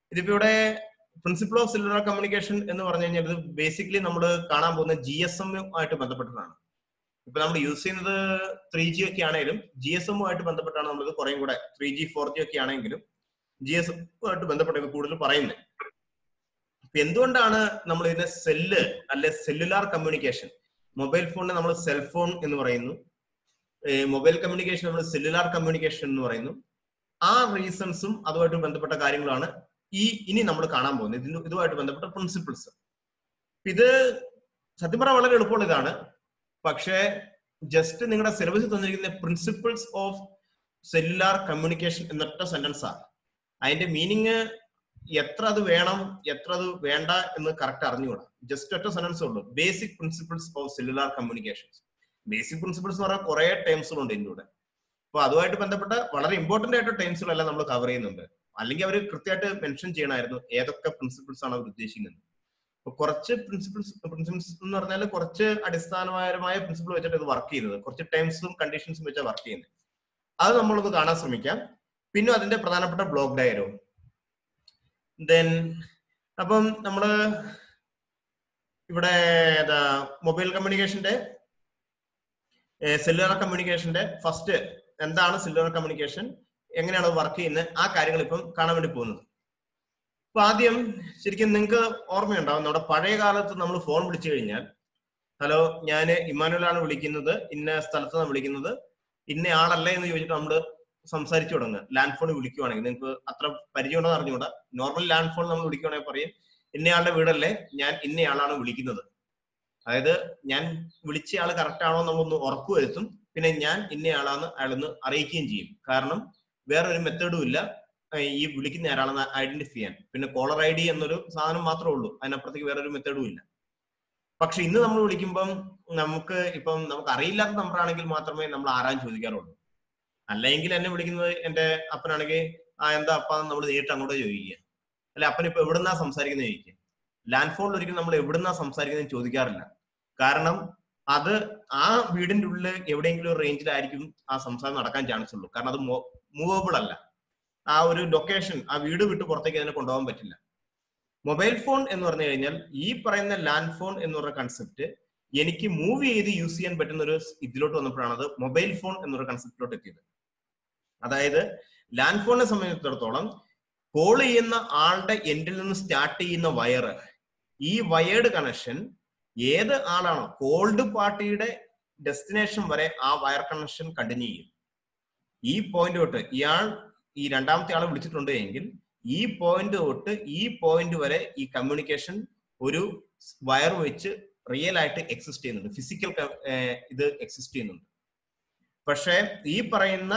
ഇതിപ്പോ ഇവിടെ principle of cellular communication എന്ന് പറഞ്ഞു കഴിഞ്ഞാൽ ഇത് ബേസിക്കലി നമ്മൾ കാണാൻ പോകുന്ന ജി എസ് എം ആയിട്ട് ബന്ധപ്പെട്ടിട്ടാണ് ഇപ്പൊ നമ്മൾ യൂസ് ചെയ്യുന്നത് ത്രീ ജി ഒക്കെ ആണെങ്കിലും ജി എസ് എമ്മുമായിട്ട് ബന്ധപ്പെട്ടാണ് നമ്മൾ കുറേയും കൂടെ ത്രീ ജി ഫോർ ജി ഒക്കെ ആണെങ്കിലും ജി എസ് എമ്മുമായിട്ട് ബന്ധപ്പെട്ട് ഇത് കൂടുതൽ പറയുന്നത് ഇപ്പൊ എന്തുകൊണ്ടാണ് നമ്മൾ ഇതിനെ സെല്ല് അല്ലെ സെല്ലുലാർ കമ്മ്യൂണിക്കേഷൻ മൊബൈൽ ഫോണിനെ നമ്മൾ സെൽഫോൺ എന്ന് പറയുന്നു മൊബൈൽ കമ്മ്യൂണിക്കേഷൻ നമ്മൾ സെല്ലുലാർ കമ്മ്യൂണിക്കേഷൻ എന്ന് പറയുന്നു ആ റീസൺസും അതുമായിട്ട് ബന്ധപ്പെട്ട കാര്യങ്ങളാണ് ഈ ഇനി നമ്മൾ കാണാൻ പോകുന്നത് ഇതിന് ഇതുമായിട്ട് ബന്ധപ്പെട്ട പ്രിൻസിപ്പിൾസ് ഇത് സത്യം പറഞ്ഞാൽ വളരെ എളുപ്പമുള്ള ഇതാണ് പക്ഷേ ജസ്റ്റ് നിങ്ങളുടെ സിലബസിൽ തന്നിരിക്കുന്ന പ്രിൻസിപ്പിൾസ് ഓഫ് സെല്ലുലാർ കമ്മ്യൂണിക്കേഷൻ എന്നൊറ്റ സെന്റൻസ് ആണ് അതിന്റെ മീനിങ് എത്ര അത് വേണം എത്ര അത് വേണ്ട എന്ന് കറക്റ്റ് അറിഞ്ഞുകൂടാ ജസ്റ്റ് ഒറ്റ സെന്റൻസ് ഉള്ളൂ basic principles of cellular communications basic principles എന്ന് പറഞ്ഞാൽ കുറെ ടേംസുകളുണ്ട് ഇതിൻ്റെ കൂടെ അപ്പൊ അതുമായിട്ട് ബന്ധപ്പെട്ട വളരെ ഇമ്പോർട്ടന്റ് ആയിട്ട് ടേംസുകളെല്ലാം നമ്മൾ കവർ ചെയ്യുന്നുണ്ട് അല്ലെങ്കിൽ അവർ കൃത്യമായിട്ട് മെൻഷൻ ചെയ്യണമായിരുന്നു ഏതൊക്കെ പ്രിൻസിപ്പിൾസ് ആണ് അവർ ഉദ്ദേശിക്കുന്നത് അപ്പൊ കുറച്ച് പ്രിൻസിപ്പിൾസ് പ്രിൻസിപ്പിൾസ് എന്ന് പറഞ്ഞാൽ കുറച്ച് അടിസ്ഥാനപരമായ പ്രിൻസിപ്പിൾ വെച്ചിട്ട് ഇത് വർക്ക് ചെയ്യുന്നത് കുറച്ച് ടേംസും കണ്ടീഷൻസും വെച്ചാൽ വർക്ക് ചെയ്യുന്നത് അത് നമ്മളൊന്ന് കാണാൻ ശ്രമിക്കാം പിന്നെ അതിന്റെ പ്രധാനപ്പെട്ട ബ്ലോക്ക് ഡയറവും ദെൻ അപ്പം നമ്മള് ഇവിടെ ഏതാ മൊബൈൽ കമ്മ്യൂണിക്കേഷന്റെ സെല്ലുലാർ കമ്മ്യൂണിക്കേഷന്റെ ഫസ്റ്റ് എന്താണ് സെല്ലുലാർ കമ്മ്യൂണിക്കേഷൻ എങ്ങനെയാണ് വർക്ക് ചെയ്യുന്നത് ആ കാര്യങ്ങൾ ഇപ്പം കാണാൻ വേണ്ടി പോകുന്നത് അപ്പൊ ആദ്യം ശരിക്കും നിങ്ങൾക്ക് ഓർമ്മയുണ്ടാവും നമ്മുടെ പഴയ കാലത്ത് നമ്മൾ ഫോൺ വിളിച്ചു കഴിഞ്ഞാൽ ഹലോ ഞാൻ ഇമ്മാനുവലാണ് വിളിക്കുന്നത് ഇന്ന സ്ഥലത്ത് നിന്ന് വിളിക്കുന്നത് ഇന്ന ആളല്ലേ എന്ന് ചോദിച്ചിട്ട് നമ്മൾ സംസാരിച്ചു തുടങ്ങുക ലാൻഡ് ഫോൺ വിളിക്കുവാണെങ്കിൽ നിങ്ങൾക്ക് അത്ര പരിചയമുണ്ടെന്ന് അറിഞ്ഞുകൂടാ നോർമൽ ലാൻഡ് ഫോൺ നമ്മൾ വിളിക്കുവാണെങ്കിൽ പറയും ഇന്നയാളുടെ വീടല്ലേ ഞാൻ ഇന്നയാളാണ് വിളിക്കുന്നത് അതായത് ഞാൻ വിളിച്ച ആൾ കറക്റ്റ് ആണോ നമ്മളൊന്ന് ഉറപ്പുവരുത്തും പിന്നെ ഞാൻ ഇന്നയാളാന്ന് അയാളൊന്ന് അറിയിക്കുകയും ചെയ്യും കാരണം വേറെ ഒരു മെത്തേഡും ഇല്ല ഈ വിളിക്കുന്ന ആരാണെന്ന് ഐഡന്റിഫൈ ചെയ്യാൻ പിന്നെ കോളർ ഐ ഡി എന്നൊരു സാധനം മാത്രമേ ഉള്ളൂ അതിനപ്പുറത്തേക്ക് വേറെ ഒരു മെത്തേഡും ഇല്ല പക്ഷെ ഇന്ന് നമ്മൾ വിളിക്കുമ്പം നമുക്ക് ഇപ്പം നമുക്ക് അറിയില്ലാത്ത നമ്പർ ആണെങ്കിൽ മാത്രമേ നമ്മൾ ആരാൻ ചോദിക്കാറുള്ളൂ അല്ലെങ്കിൽ എന്നെ വിളിക്കുന്നത് എന്റെ അപ്പനാണെങ്കിൽ ആ എന്താ അപ്പ നമ്മൾ നേരിട്ട് അങ്ങോട്ട് ചോദിക്കുക അല്ലെ അപ്പൻ ഇപ്പൊ എവിടുന്നാ സംസാരിക്കുന്നത് ചോദിക്കുക ലാൻഡ് ഫോണിൽ ഒരിക്കലും നമ്മൾ എവിടുന്നാ സംസാരിക്കുന്നത് ചോദിക്കാറില്ല കാരണം അത് ആ വീടിന്റെ ഉള്ളിൽ എവിടെയെങ്കിലും ഒരു റേഞ്ചിലായിരിക്കും ആ സംസാരം നടക്കാൻ ചാൻസ് ഉള്ളൂ കാരണം അത് മൂവബിൾ അല്ല ആ ഒരു ലൊക്കേഷൻ ആ വീട് വിട്ട് പുറത്തേക്ക് അതിനെ കൊണ്ടുപോകാൻ പറ്റില്ല മൊബൈൽ ഫോൺ എന്ന് പറഞ്ഞു കഴിഞ്ഞാൽ ഈ പറയുന്ന ലാൻഡ് ഫോൺ എന്ന് പറഞ്ഞ കൺസെപ്റ്റ് എനിക്ക് മൂവ് ചെയ്ത് യൂസ് ചെയ്യാൻ പറ്റുന്ന ഒരു ഇതിലോട്ട് വന്നപ്പോഴാണ് അത് മൊബൈൽ ഫോൺ എന്നൊരു കൺസെപ്റ്റിലോട്ട് എത്തിയത് അതായത് ലാൻഡ് ഫോണിനെ സംബന്ധിച്ചിടത്തോളം കോൾ ചെയ്യുന്ന ആളുടെ എൻഡിൽ നിന്ന് സ്റ്റാർട്ട് ചെയ്യുന്ന വയറ് ഈ വയേർഡ് കണക്ഷൻ ഏത് ആളാണോ കോൾഡ് പാർട്ടിയുടെ ഡെസ്റ്റിനേഷൻ വരെ ആ വയർ കണക്ഷൻ കണ്ടിന്യൂ ചെയ്യും ഈ പോയിന്റ് തൊട്ട് ഇയാൾ ഈ രണ്ടാമത്തെ ആളെ വിളിച്ചിട്ടുണ്ട് എങ്കിൽ ഈ പോയിന്റ് തൊട്ട് ഈ പോയിന്റ് വരെ ഈ കമ്മ്യൂണിക്കേഷൻ ഒരു വയർ വെച്ച് റിയൽ ആയിട്ട് എക്സിസ്റ്റ് ചെയ്യുന്നുണ്ട് ഫിസിക്കൽ ഇത് എക്സിസ്റ്റ് ചെയ്യുന്നുണ്ട് പക്ഷേ ഈ പറയുന്ന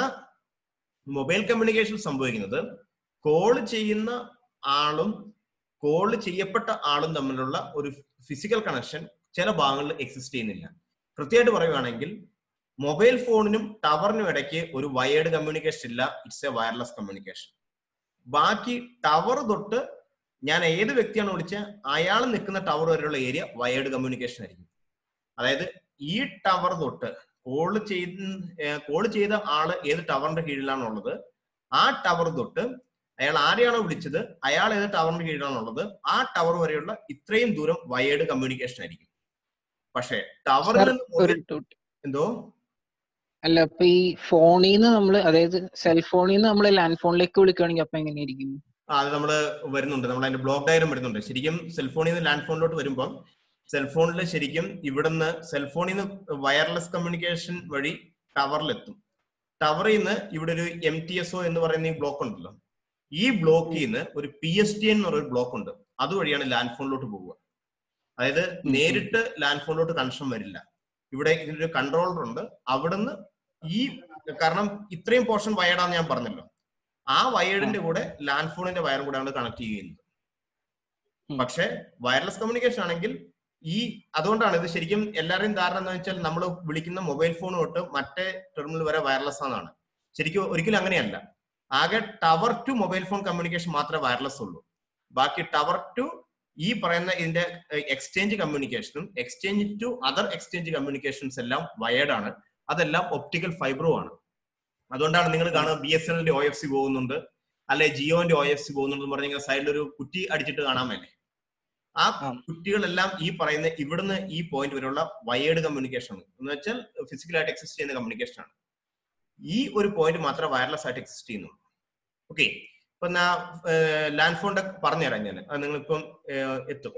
മൊബൈൽ കമ്മ്യൂണിക്കേഷൻ സംഭവിക്കുന്നത് കോൾ ചെയ്യുന്ന ആളും കോൾ ചെയ്യപ്പെട്ട ആളും തമ്മിലുള്ള ഒരു ഫിസിക്കൽ കണക്ഷൻ ചില ഭാഗങ്ങളിൽ എക്സിസ്റ്റ് ചെയ്യുന്നില്ല കൃത്യമായിട്ട് പറയുകയാണെങ്കിൽ മൊബൈൽ ഫോണിനും ടവറിനും ഇടയ്ക്ക് ഒരു വയേർഡ് കമ്മ്യൂണിക്കേഷൻ ഇല്ല ഇറ്റ്സ് എ വയർലെസ് കമ്മ്യൂണിക്കേഷൻ ബാക്കി ടവർ തൊട്ട് ഞാൻ ഏത് വ്യക്തിയാണ് വിളിച്ചത് അയാൾ നിൽക്കുന്ന ടവർ വരെയുള്ള ഏരിയ വയേർഡ് കമ്മ്യൂണിക്കേഷൻ ആയിരിക്കും അതായത് ഈ ടവർ തൊട്ട് കോൾ ചെയ്ത് കോൾ ചെയ്ത ആള് ഏത് ടവറിന്റെ കീഴിലാണുള്ളത് ആ ടവർ തൊട്ട് അയാൾ ആരെയാണോ വിളിച്ചത് അയാൾ ഏത് ടവറിന്റെ കീഴിലാണുള്ളത് ആ ടവർ വരെയുള്ള ഇത്രയും ദൂരം വയേർഡ് കമ്മ്യൂണിക്കേഷൻ ആയിരിക്കും പക്ഷേ ടവറിൽ എന്തോ അല്ല അപ്പൊ ഈ ഫോണിൽ നിന്ന് നമ്മൾ അതായത് സെൽഫോണിൽ നിന്ന് നമ്മൾ ലാൻഡ് ഫോണിലേക്ക് വിളിക്കുകയാണെങ്കിൽ അപ്പൊ എങ്ങനെയായിരിക്കും ആ അത് നമ്മൾ വരുന്നുണ്ട് നമ്മൾ അതിന്റെ ബ്ലോക്ക് ഡയഗ്രം വരുന്നുണ്ട് ശരിക്കും സെൽഫോണിൽ നിന്ന് ലാൻഡ് ഫോണിലോട്ട് വരുമ്പോൾ സെൽഫോണിൽ ശരിക്കും ഇവിടുന്ന് സെൽഫോണിൽ നിന്ന് വയർലെസ് കമ്മ്യൂണിക്കേഷൻ വഴി ടവറിലെത്തും ടവറിൽ നിന്ന് ഇവിടെ ഒരു എം ടി എസ് ഒ എന്ന് പറയുന്ന ഈ ബ്ലോക്ക് ഉണ്ടല്ലോ ഈ ബ്ലോക്കിൽ നിന്ന് ഒരു പി എസ് ടി എന്ന് പറയുന്ന ബ്ലോക്ക് ഉണ്ട് അതുവഴിയാണ് ലാൻഡ് ഫോണിലോട്ട് പോവുക അതായത് നേരിട്ട് ലാൻഡ് ഫോണിലോട്ട് കണക്ഷൻ വരില്ല ഇവിടെ ഇതിനൊരു കൺട്രോളർ ഉണ്ട് അവിടുന്ന് ഈ കാരണം ഇത്രയും പോർഷൻ വയേർഡാന്ന് ഞാൻ പറഞ്ഞല്ലോ ആ വയേർഡിന്റെ കൂടെ ലാൻഡ് ഫോണിന്റെ വയറും കൂടെയാണ് കണക്ട് ചെയ്യുന്നത് പക്ഷെ വയർലെസ് കമ്മ്യൂണിക്കേഷൻ ആണെങ്കിൽ ഈ അതുകൊണ്ടാണ് ഇത് ശരിക്കും എല്ലാവരുടെയും ധാരണ എന്ന് വെച്ചാൽ നമ്മൾ വിളിക്കുന്ന മൊബൈൽ ഫോൺ തൊട്ട് മറ്റേ ടെർമിനൽ വരെ വയർലെസ് ആണെന്നാണ് ശരിക്കും ഒരിക്കലും അങ്ങനെയല്ല ആകെ tower to mobile phone communication മാത്രമേ വയർലെസ് ഉള്ളൂ ബാക്കി ടവർ ടു ഈ പറയുന്ന ഇതിന്റെ എക്സ്ചേഞ്ച് കമ്മ്യൂണിക്കേഷനും exchange to other exchange communications എല്ലാം വയേർഡ് ആണ് അതെല്ലാം ഒപ്റ്റിക്കൽ ഫൈബറും ആണ് അതുകൊണ്ടാണ് നിങ്ങൾ കാണുക ബി എസ് എല്ലിന്റെ ഒ എഫ് സി പോകുന്നുണ്ട് അല്ലെ ജിയോന്റെ ഒ എഫ് സി പോകുന്നുണ്ടെന്ന് പറഞ്ഞാൽ സൈഡിൽ ഒരു കുറ്റി അടിച്ചിട്ട് കാണാൻ വേണ്ടി ആ ആം. കുറ്റികളെല്ലാം ഈ പറയുന്ന ഇവിടുന്ന് ഈ പോയിന്റ് വരെയുള്ള വയേർഡ് കമ്മ്യൂണിക്കേഷൻ എന്ന് വെച്ചാൽ ഫിസിക്കലായിട്ട് എക്സിസ്റ്റ് ചെയ്യുന്ന കമ്മ്യൂണിക്കേഷൻ ആണ് ഈ ഒരു പോയിന്റ് മാത്രമേ വയർലെസ് ആയിട്ട് എക്സിസ്റ്റ് ചെയ്യുന്നുള്ളൂ ഓക്കെ ഇപ്പൊ ഞാൻ ലാൻഡ് ഫോണിന്റെ പറഞ്ഞുതരാം ഞാൻ അത് നിങ്ങളിപ്പം ഏഹ്, എത്തും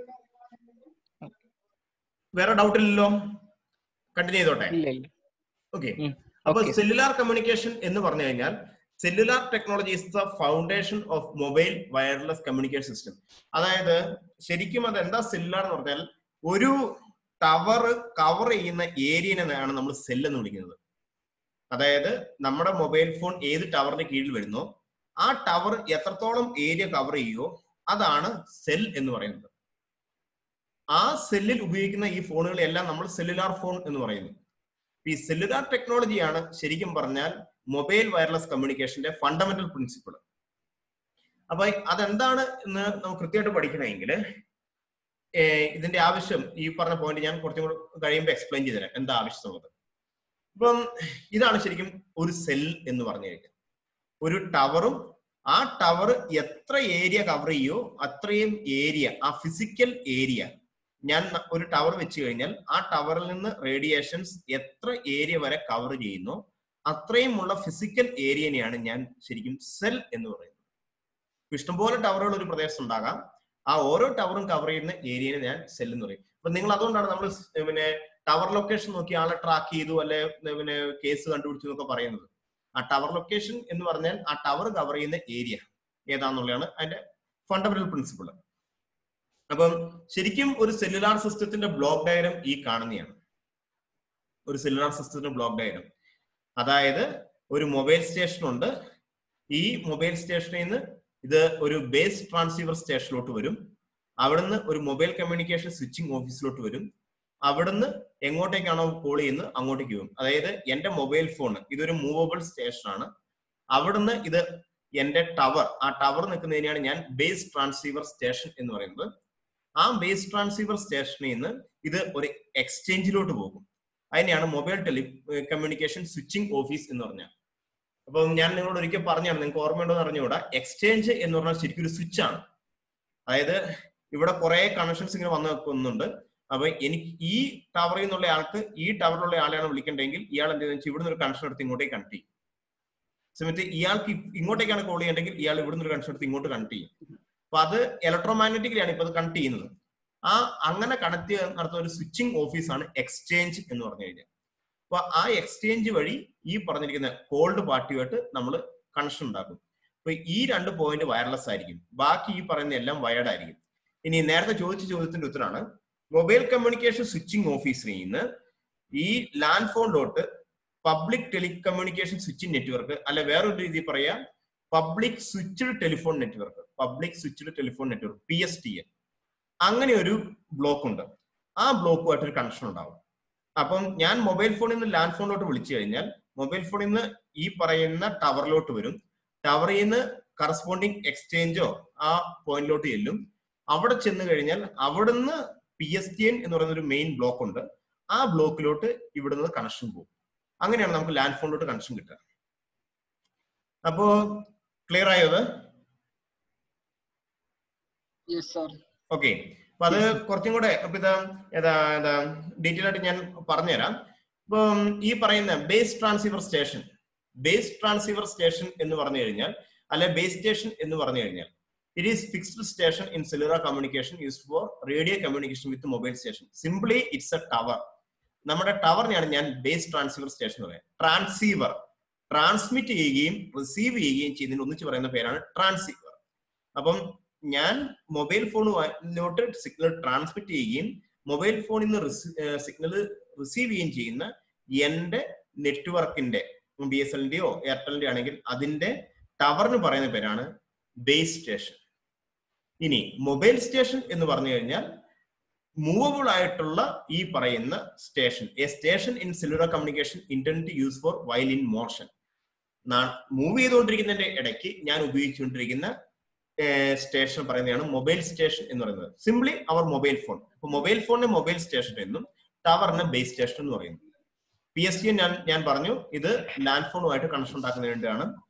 വേറെ ഡൗട്ട് ഇല്ലല്ലോ കണ്ടിന്യൂ ചെയ്തോട്ടെ ഇല്ല ഇല്ല ഓക്കെ ഉം. അപ്പൊ Okay. സെല്ലുലാർ കമ്മ്യൂണിക്കേഷൻ എന്ന് പറഞ്ഞു കഴിഞ്ഞാൽ cellular technology is the foundation of mobile wireless communication system അതായത് ശരിക്കും അത് എന്താ സെല്ലുലാർ എന്ന് പറഞ്ഞാൽ ഒരു ടവർ കവർ ചെയ്യുന്ന ഏരിയനെയാണ് നമ്മൾ സെൽ എന്ന് വിളിക്കുന്നത് അതായത് നമ്മുടെ മൊബൈൽ ഫോൺ ഏത് ടവറിന്റെ കീഴിൽ വരുന്നോ ആ ടവർ എത്രത്തോളം ഏരിയ കവർ ചെയ്യുമോ അതാണ് സെൽ എന്ന് പറയുന്നത് ആ സെല്ലിൽ ഉപയോഗിക്കുന്ന ഈ ഫോണുകളെല്ലാം നമ്മൾ സെല്ലുലാർ ഫോൺ എന്ന് പറയുന്നു ഈ സെല്ലുലാർ ടെക്നോളജിയാണ് ശരിക്കും പറഞ്ഞാൽ മൊബൈൽ വയർലെസ് കമ്മ്യൂണിക്കേഷന്റെ ഫണ്ടമെന്റൽ പ്രിൻസിപ്പിൾ അപ്പൊ അതെന്താണ് എന്ന് നമുക്ക് കൃത്യമായിട്ട് പഠിക്കണമെങ്കിൽ ഇതിന്റെ ആവശ്യം ഈ പറഞ്ഞ പോയിന്റ് ഞാൻ കുറച്ചും കൂടെ കഴിയുമ്പോൾ എക്സ്പ്ലെയിൻ ചെയ്തു തരാം എന്താ ആവശ്യമുള്ളത് ഇപ്പം ഇതാണ് ശരിക്കും ഒരു സെൽ എന്ന് പറഞ്ഞു കഴിഞ്ഞാൽ ഒരു ടവറും ആ ടവർ എത്ര ഏരിയ കവർ ചെയ്യോ അത്രയും ഏരിയ ആ ഫിസിക്കൽ ഏരിയ ഞാൻ ന- ഒരു ടവർ വെച്ച് കഴിഞ്ഞാൽ ആ ടവറിൽ നിന്ന് റേഡിയേഷൻസ് എത്ര ഏരിയ വരെ കവർ ചെയ്യുന്നു അത്രയും ഉള്ള ഫിസിക്കൽ ഏരിയനെയാണ് ഞാൻ ശരിക്കും സെൽ എന്ന് പറയുന്നത് ഇപ്പൊ ഇഷ്ടംപോലെ ടവറുകൾ ഒരു പ്രദേശത്ത് ഉണ്ടാകാം ആ ഓരോ ടവറും കവർ ചെയ്യുന്ന ഏരിയനെ ഞാൻ സെൽ എന്ന് പറയും അപ്പൊ നിങ്ങൾ അതുകൊണ്ടാണ് നമ്മൾ പിന്നെ ടവർ ലൊക്കേഷൻ നോക്കി ആളെ ട്രാക്ക് ചെയ്തു അല്ലെ പിന്നെ കേസ് കണ്ടുപിടിച്ചു എന്നൊക്കെ പറയുന്നത് ആ ടവർ ലൊക്കേഷൻ എന്ന് പറഞ്ഞാൽ ആ ടവർ കവർ ചെയ്യുന്ന ഏരിയ ഏതാന്നുള്ളതാണ് അതിന്റെ ഫണ്ടമെന്റൽ പ്രിൻസിപ്പിൾ അപ്പം ശരിക്കും ഒരു സെല്ലുലാർ സിസ്റ്റത്തിന്റെ ബ്ലോക്ക് ഡയഗ്രം ഈ കാണുന്നതാണ് ഒരു സെല്ലുലാർ സിസ്റ്റത്തിന്റെ ബ്ലോക്ക് ഡയഗ്രം അതായത് ഒരു മൊബൈൽ സ്റ്റേഷൻ ഉണ്ട് ഈ മൊബൈൽ സ്റ്റേഷനിൽ നിന്ന് ഇത് ഒരു ബേസ് ട്രാൻസീവർ സ്റ്റേഷനിലോട്ട് വരും അവിടുന്ന് ഒരു മൊബൈൽ കമ്മ്യൂണിക്കേഷൻ സ്വിച്ചിങ് ഓഫീസിലോട്ട് വരും അവിടുന്ന് എങ്ങോട്ടേക്കാണോ കോൾ ചെയ്യുന്നത് അങ്ങോട്ടേക്ക് പോകും അതായത് എന്റെ മൊബൈൽ ഫോൺ ഇതൊരു മൂവബിൾ സ്റ്റേഷൻ ആണ് അവിടുന്ന് ഇത് എന്റെ ടവർ ആ ടവർ നിൽക്കുന്നതിനെയാണ് ഞാൻ ബേസ് ട്രാൻസീവർ സ്റ്റേഷൻ എന്ന് പറയുന്നത് ആ ബേസ് ട്രാൻസീവർ സ്റ്റേഷനിൽ നിന്ന് ഇത് ഒരു എക്സ്ചേഞ്ചിലോട്ട് പോകും അതിനെയാണ് mobile telecommunication switching office എന്ന് പറഞ്ഞാൽ അപ്പം ഞാൻ നിങ്ങളോട് ഒരിക്കൽ പറഞ്ഞാണ് നിങ്ങൾക്ക് ഓർമ്മയുണ്ടോ എന്ന് അറിഞ്ഞുകൂടാ എക്സ്ചേഞ്ച് എന്ന് പറഞ്ഞാൽ ശരിക്കും ഒരു സ്വിച്ച് ആണ് അതായത് ഇവിടെ കുറെ കണക്ഷൻസ് ഇങ്ങനെ വന്നു വെക്കുന്നുണ്ട് അപ്പൊ എനിക്ക് ഈ ടവറിൽ നിന്നുള്ള ആൾക്ക് ഈ ടവറിലുള്ള ആളെയാണ് വിളിക്കേണ്ടതെങ്കിൽ ഇയാൾ എന്ത് ചെയ്യുന്നത് ഇവിടുന്ന് ഒരു കണക്ഷൻ എടുത്ത് ഇങ്ങോട്ടേക്ക് കണക്ട് ചെയ്യും സമയത്ത് ഇയാൾക്ക് ഇ- ഇങ്ങോട്ടേക്കാണ് കോൾ ചെയ്യേണ്ടെങ്കിൽ ഇയാൾ ഇവിടുന്ന് ഒരു കണക്ഷൻ എടുത്ത് ഇങ്ങോട്ട് കണക്ട് ചെയ്യും അപ്പൊ അത് ഇലക്ട്രോമാഗ്നറ്റിക്കലാണ് ഇപ്പൊ അത് കണക്ട് ചെയ്യുന്നത് ആ അങ്ങനെ കണക്ട് നടത്തുന്ന ഒരു സ്വിച്ചിങ് ഓഫീസാണ് എക്സ്ചേഞ്ച് എന്ന് പറഞ്ഞു കഴിഞ്ഞാൽ അപ്പൊ ആ എക്സ്ചേഞ്ച് വഴി ഈ പറഞ്ഞിരിക്കുന്ന കോൾഡ് പാർട്ടിയുമായിട്ട് നമ്മൾ കണക്ഷൻ ഉണ്ടാക്കും അപ്പൊ ഈ രണ്ട് പോയിന്റ് വയർലെസ് ആയിരിക്കും ബാക്കി ഈ പറയുന്ന എല്ലാം വയർഡ് ആയിരിക്കും ഇനി നേരത്തെ ചോദിച്ച ചോദ്യത്തിന്റെ ഉത്തരമാണ് മൊബൈൽ കമ്മ്യൂണിക്കേഷൻ സ്വിച്ചിങ് ഓഫീസിൽ നിന്ന് ഈ ലാൻഡ് ഫോണിലോട്ട് പബ്ലിക് ടെലികമ്മ്യൂണിക്കേഷൻ സ്വിച്ചിങ് നെറ്റ്വർക്ക് അല്ല വേറൊരു രീതി പറയാം public switched telephone network public switched telephone network P S T N അങ്ങനെ ഒരു ബ്ലോക്ക് ഉണ്ട് ആ ബ്ലോക്കുമായിട്ട് ഒരു കണക്ഷൻ ഉണ്ടാവും അപ്പം ഞാൻ മൊബൈൽ ഫോണിൽ നിന്ന് ലാൻഡ് ഫോണിലോട്ട് വിളിച്ചു കഴിഞ്ഞാൽ മൊബൈൽ ഫോണിൽ നിന്ന് ഈ പറയുന്ന ടവറിലോട്ട് വരും ടവറിൽ നിന്ന് കറസ്പോണ്ടിങ് എക്സ്ചേഞ്ചോ ആ പോയിന്റിലോട്ട് ചെല്ലും അവിടെ ചെന്ന് കഴിഞ്ഞാൽ അവിടുന്ന് പി എസ് ടി എൻ എന്ന് പറയുന്ന ഒരു മെയിൻ ബ്ലോക്ക് ഉണ്ട് ആ ബ്ലോക്കിലോട്ട് ഇവിടുന്ന് കണക്ഷൻ പോകും അങ്ങനെയാണ് നമുക്ക് ലാൻഡ് ഫോണിലോട്ട് കണക്ഷൻ കിട്ടുക അപ്പോ ക്ലിയർ ആയത് യെസ് സാർ ഓക്കെ അപ്പൊ അത് കുറച്ചും കൂടെ അപ്പൊ ഇത് ഏതാ ഏതാ ഡീറ്റെയിൽ ആയിട്ട് ഞാൻ പറഞ്ഞുതരാം ഇപ്പം ഈ പറയുന്ന base transceiver station base transceiver station എന്ന് പറഞ്ഞു കഴിഞ്ഞാൽ അല്ലെ ബേസ് സ്റ്റേഷൻ എന്ന് പറഞ്ഞു കഴിഞ്ഞാൽ it is fixed station in cellular communication use for radio communication with mobile station simply it's a tower നമ്മുടെ ടവറിനെയാണ് ഞാൻ ബേസ് ട്രാൻസീവർ സ്റ്റേഷൻ എന്ന് പറയുന്നത് ട്രാൻസീവർ ട്രാൻസ്മിറ്റ് ചെയ്യുകയും റിസീവ് ചെയ്യുകയും ചെയ്യുന്നതിന് ഒന്നിച്ച് പറയുന്ന പേരാണ് ട്രാൻസീവർ അപ്പം ഞാൻ മൊബൈൽ ഫോണിലോട്ട് സിഗ്നൽ ട്രാൻസ്മിറ്റ് ചെയ്യുകയും മൊബൈൽ ഫോണിൽ നിന്ന് സിഗ്നൽ റിസീവ് ചെയ്യുകയും ചെയ്യുന്ന എന്റെ നെറ്റ്വർക്കിന്റെ ബി എസ് എല്ലിന്റെയോ എയർടെലിന്റെ ആണെങ്കിൽ അതിന്റെ ടവറിന് പറയുന്ന പേരാണ് ബേസ് സ്റ്റേഷൻ ഇനി മൊബൈൽ സ്റ്റേഷൻ എന്ന് പറഞ്ഞു കഴിഞ്ഞാൽ മൂവബിൾ ആയിട്ടുള്ള ഈ പറയുന്ന station a station in cellular communication internet to use for while in motion move ചെയ്തുകൊണ്ടിരിക്കുന്നതിന്റെ ഇടയ്ക്ക് ഞാൻ ഉപയോഗിച്ചുകൊണ്ടിരിക്കുന്ന സ്റ്റേഷൻ പറയുന്നതാണ് മൊബൈൽ സ്റ്റേഷൻ എന്ന് പറയുന്നത് സിംപ്ലി അവർ മൊബൈൽ ഫോൺ അപ്പൊ മൊബൈൽ ഫോണിനെ മൊബൈൽ സ്റ്റേഷൻ എന്നും ടവറിനെ ബേസ് സ്റ്റേഷൻ എന്ന് പറയുന്നു പി എസ് ടി ഞാൻ ഞാൻ പറഞ്ഞു ഇത് ലാൻഡ് ഫോണുമായിട്ട് കണക്ഷൻ ഉണ്ടാക്കുന്നതിന് വേണ്ടിയാണ്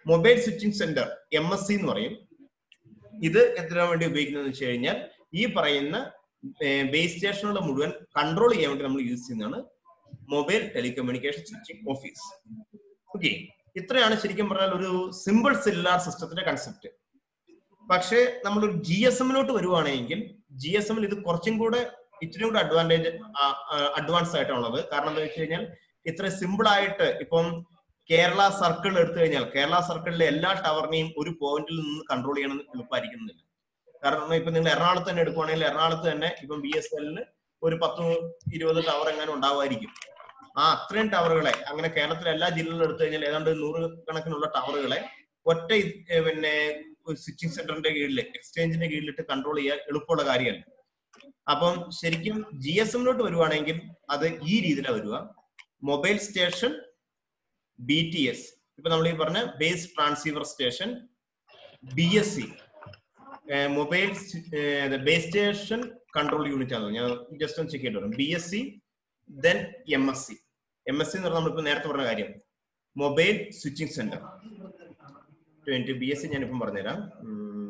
mobile switching center M S C എന്ന് പറയും ഇത് എന്തിനാണ് വേണ്ടി ഉപയോഗിക്കുന്നത് വെച്ച് കഴിഞ്ഞാൽ ഈ പറയുന്ന ബേസ് സ്റ്റേഷനുകൾ മുഴുവൻ കൺട്രോൾ ചെയ്യാൻ വേണ്ടി നമ്മൾ യൂസ് ചെയ്യുന്നതാണ് mobile telecommunication switching office okay ഇത്രയാണ് ശരിക്കും പറഞ്ഞാൽ ഒരു സിമ്പിൾ സെല്ലുലാർ സിസ്റ്റത്തിന്റെ കൺസെപ്റ്റ് പക്ഷേ നമ്മളൊരു ജി എസ് എമ്മിലോട്ട് വരുവാണെങ്കിൽ ജി എസ് എമ്മിൽ ഇത് കുറച്ചും കൂടെ ഇച്ചിരി കൂടെ അഡ്വാൻറ്റേജ് അഡ്വാൻസ് ആയിട്ടുള്ളത് കാരണം എന്താ വെച്ച് കഴിഞ്ഞാൽ ഇത്ര സിമ്പിൾ ആയിട്ട് ഇപ്പം കേരള സർക്കിൾ എടുത്തു കഴിഞ്ഞാൽ കേരള സർക്കിളിലെ എല്ലാ ടവറിനെയും ഒരു പോയിന്റിൽ നിന്ന് കൺട്രോൾ ചെയ്യണം എളുപ്പമായിരിക്കുന്നില്ല കാരണം ഇപ്പൊ നിങ്ങൾ എറണാകുളത്ത് തന്നെ എടുക്കുവാണെങ്കിൽ എറണാകുളത്ത് തന്നെ ഇപ്പം ബി എസ് എല്ലിന് ഒരു പത്ത് ഇരുപത് ടവർ എങ്ങനെ ഉണ്ടാവുമായിരിക്കും ആ അത്രയും ടവറുകളെ അങ്ങനെ കേരളത്തിലെ എല്ലാ ജില്ലകളിലും എടുത്തു കഴിഞ്ഞാൽ ഏതാണ്ട് നൂറ് കണക്കിനുള്ള ടവറുകളെ ഒറ്റ ഇത്, ഏ, പിന്നെ സ്വിച്ചിങ് സെന്ററിന്റെ കീഴിൽ എക്സ്ചേഞ്ചിന്റെ കീഴിലിട്ട് കൺട്രോൾ ചെയ്യാൻ എളുപ്പമുള്ള കാര്യമല്ല അപ്പം ശരിക്കും ജി എസ് എമ്മിലോട്ട് വരുവാണെങ്കിൽ അത് ഈ രീതിയിലാണ് വരിക mobile station B T S ഇപ്പൊ നമ്മൾ ഈ പറഞ്ഞ base transceiver station B S C mobile base station control unit ആണ് ഞാൻ ജസ്റ്റ് ഒന്ന് ചെക്ക് ചെയ്തിട്ട് വരാം B S C then M S C M S C എന്ന് പറഞ്ഞാൽ നമ്മളിപ്പോ നേരത്തെ പറഞ്ഞ കാര്യം mobile switching center twenty B S C ഞാനിപ്പം പറഞ്ഞുതരാം ഉം.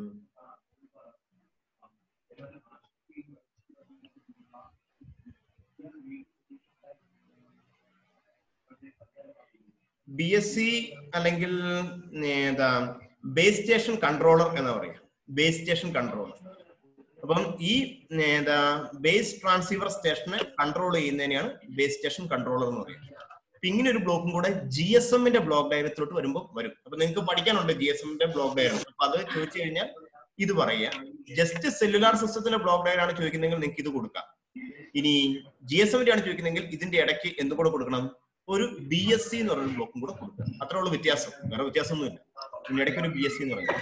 ബി എസ് സി അല്ലെങ്കിൽ ഏതാ ബേസ് സ്റ്റേഷൻ കൺട്രോളർ എന്ന് പറയാം ബേസ് സ്റ്റേഷൻ കൺട്രോളർ അപ്പം ഈ ഏതാ ബേസ് ട്രാൻസീവർ സ്റ്റേഷനെ കൺട്രോൾ ചെയ്യുന്നതിനെയാണ് ബേസ് സ്റ്റേഷൻ കൺട്രോളർ എന്ന് പറയുന്നത് അപ്പൊ ഇങ്ങനെ ഒരു ബ്ലോക്കും കൂടെ ജി എസ് എമ്മിന്റെ ബ്ലോക്ക് ഡയറത്തിലോട്ട് വരുമ്പോൾ വരും അപ്പൊ നിങ്ങൾക്ക് പഠിക്കാനുണ്ട് ജി എസ് എമ്മിന്റെ ബ്ലോക്ക് ഡയഗ്രം അപ്പൊ അത് ചോദിച്ചു കഴിഞ്ഞാൽ ഇത് പറയാ ജസ്റ്റ് സെല്ലുലാർ സിസ്റ്റത്തിന്റെ ബ്ലോക്ക് ഡയഗ്രം ആണ് ചോദിക്കുന്നതെങ്കിൽ നിങ്ങൾക്ക് ഇത് കൊടുക്കാം ഇനി ജി എസ് എമ്മിന്റെ ആണ് ചോദിക്കുന്നതെങ്കിൽ ഇതിന്റെ ഇടയ്ക്ക് എന്ത് കൂടെ കൊടുക്കണം ഒരു ബി എസ് സി എന്ന് പറയുന്ന ബ്ലോക്കും കൂടെ കൊടുക്കുക അത്രേ ഉള്ളൂ വ്യത്യാസം വേറെ വ്യത്യാസമൊന്നുമില്ല ഇതിന്റെ ഇടയ്ക്ക് ഒരു ബി എസ് സി എന്ന് പറയുന്നത്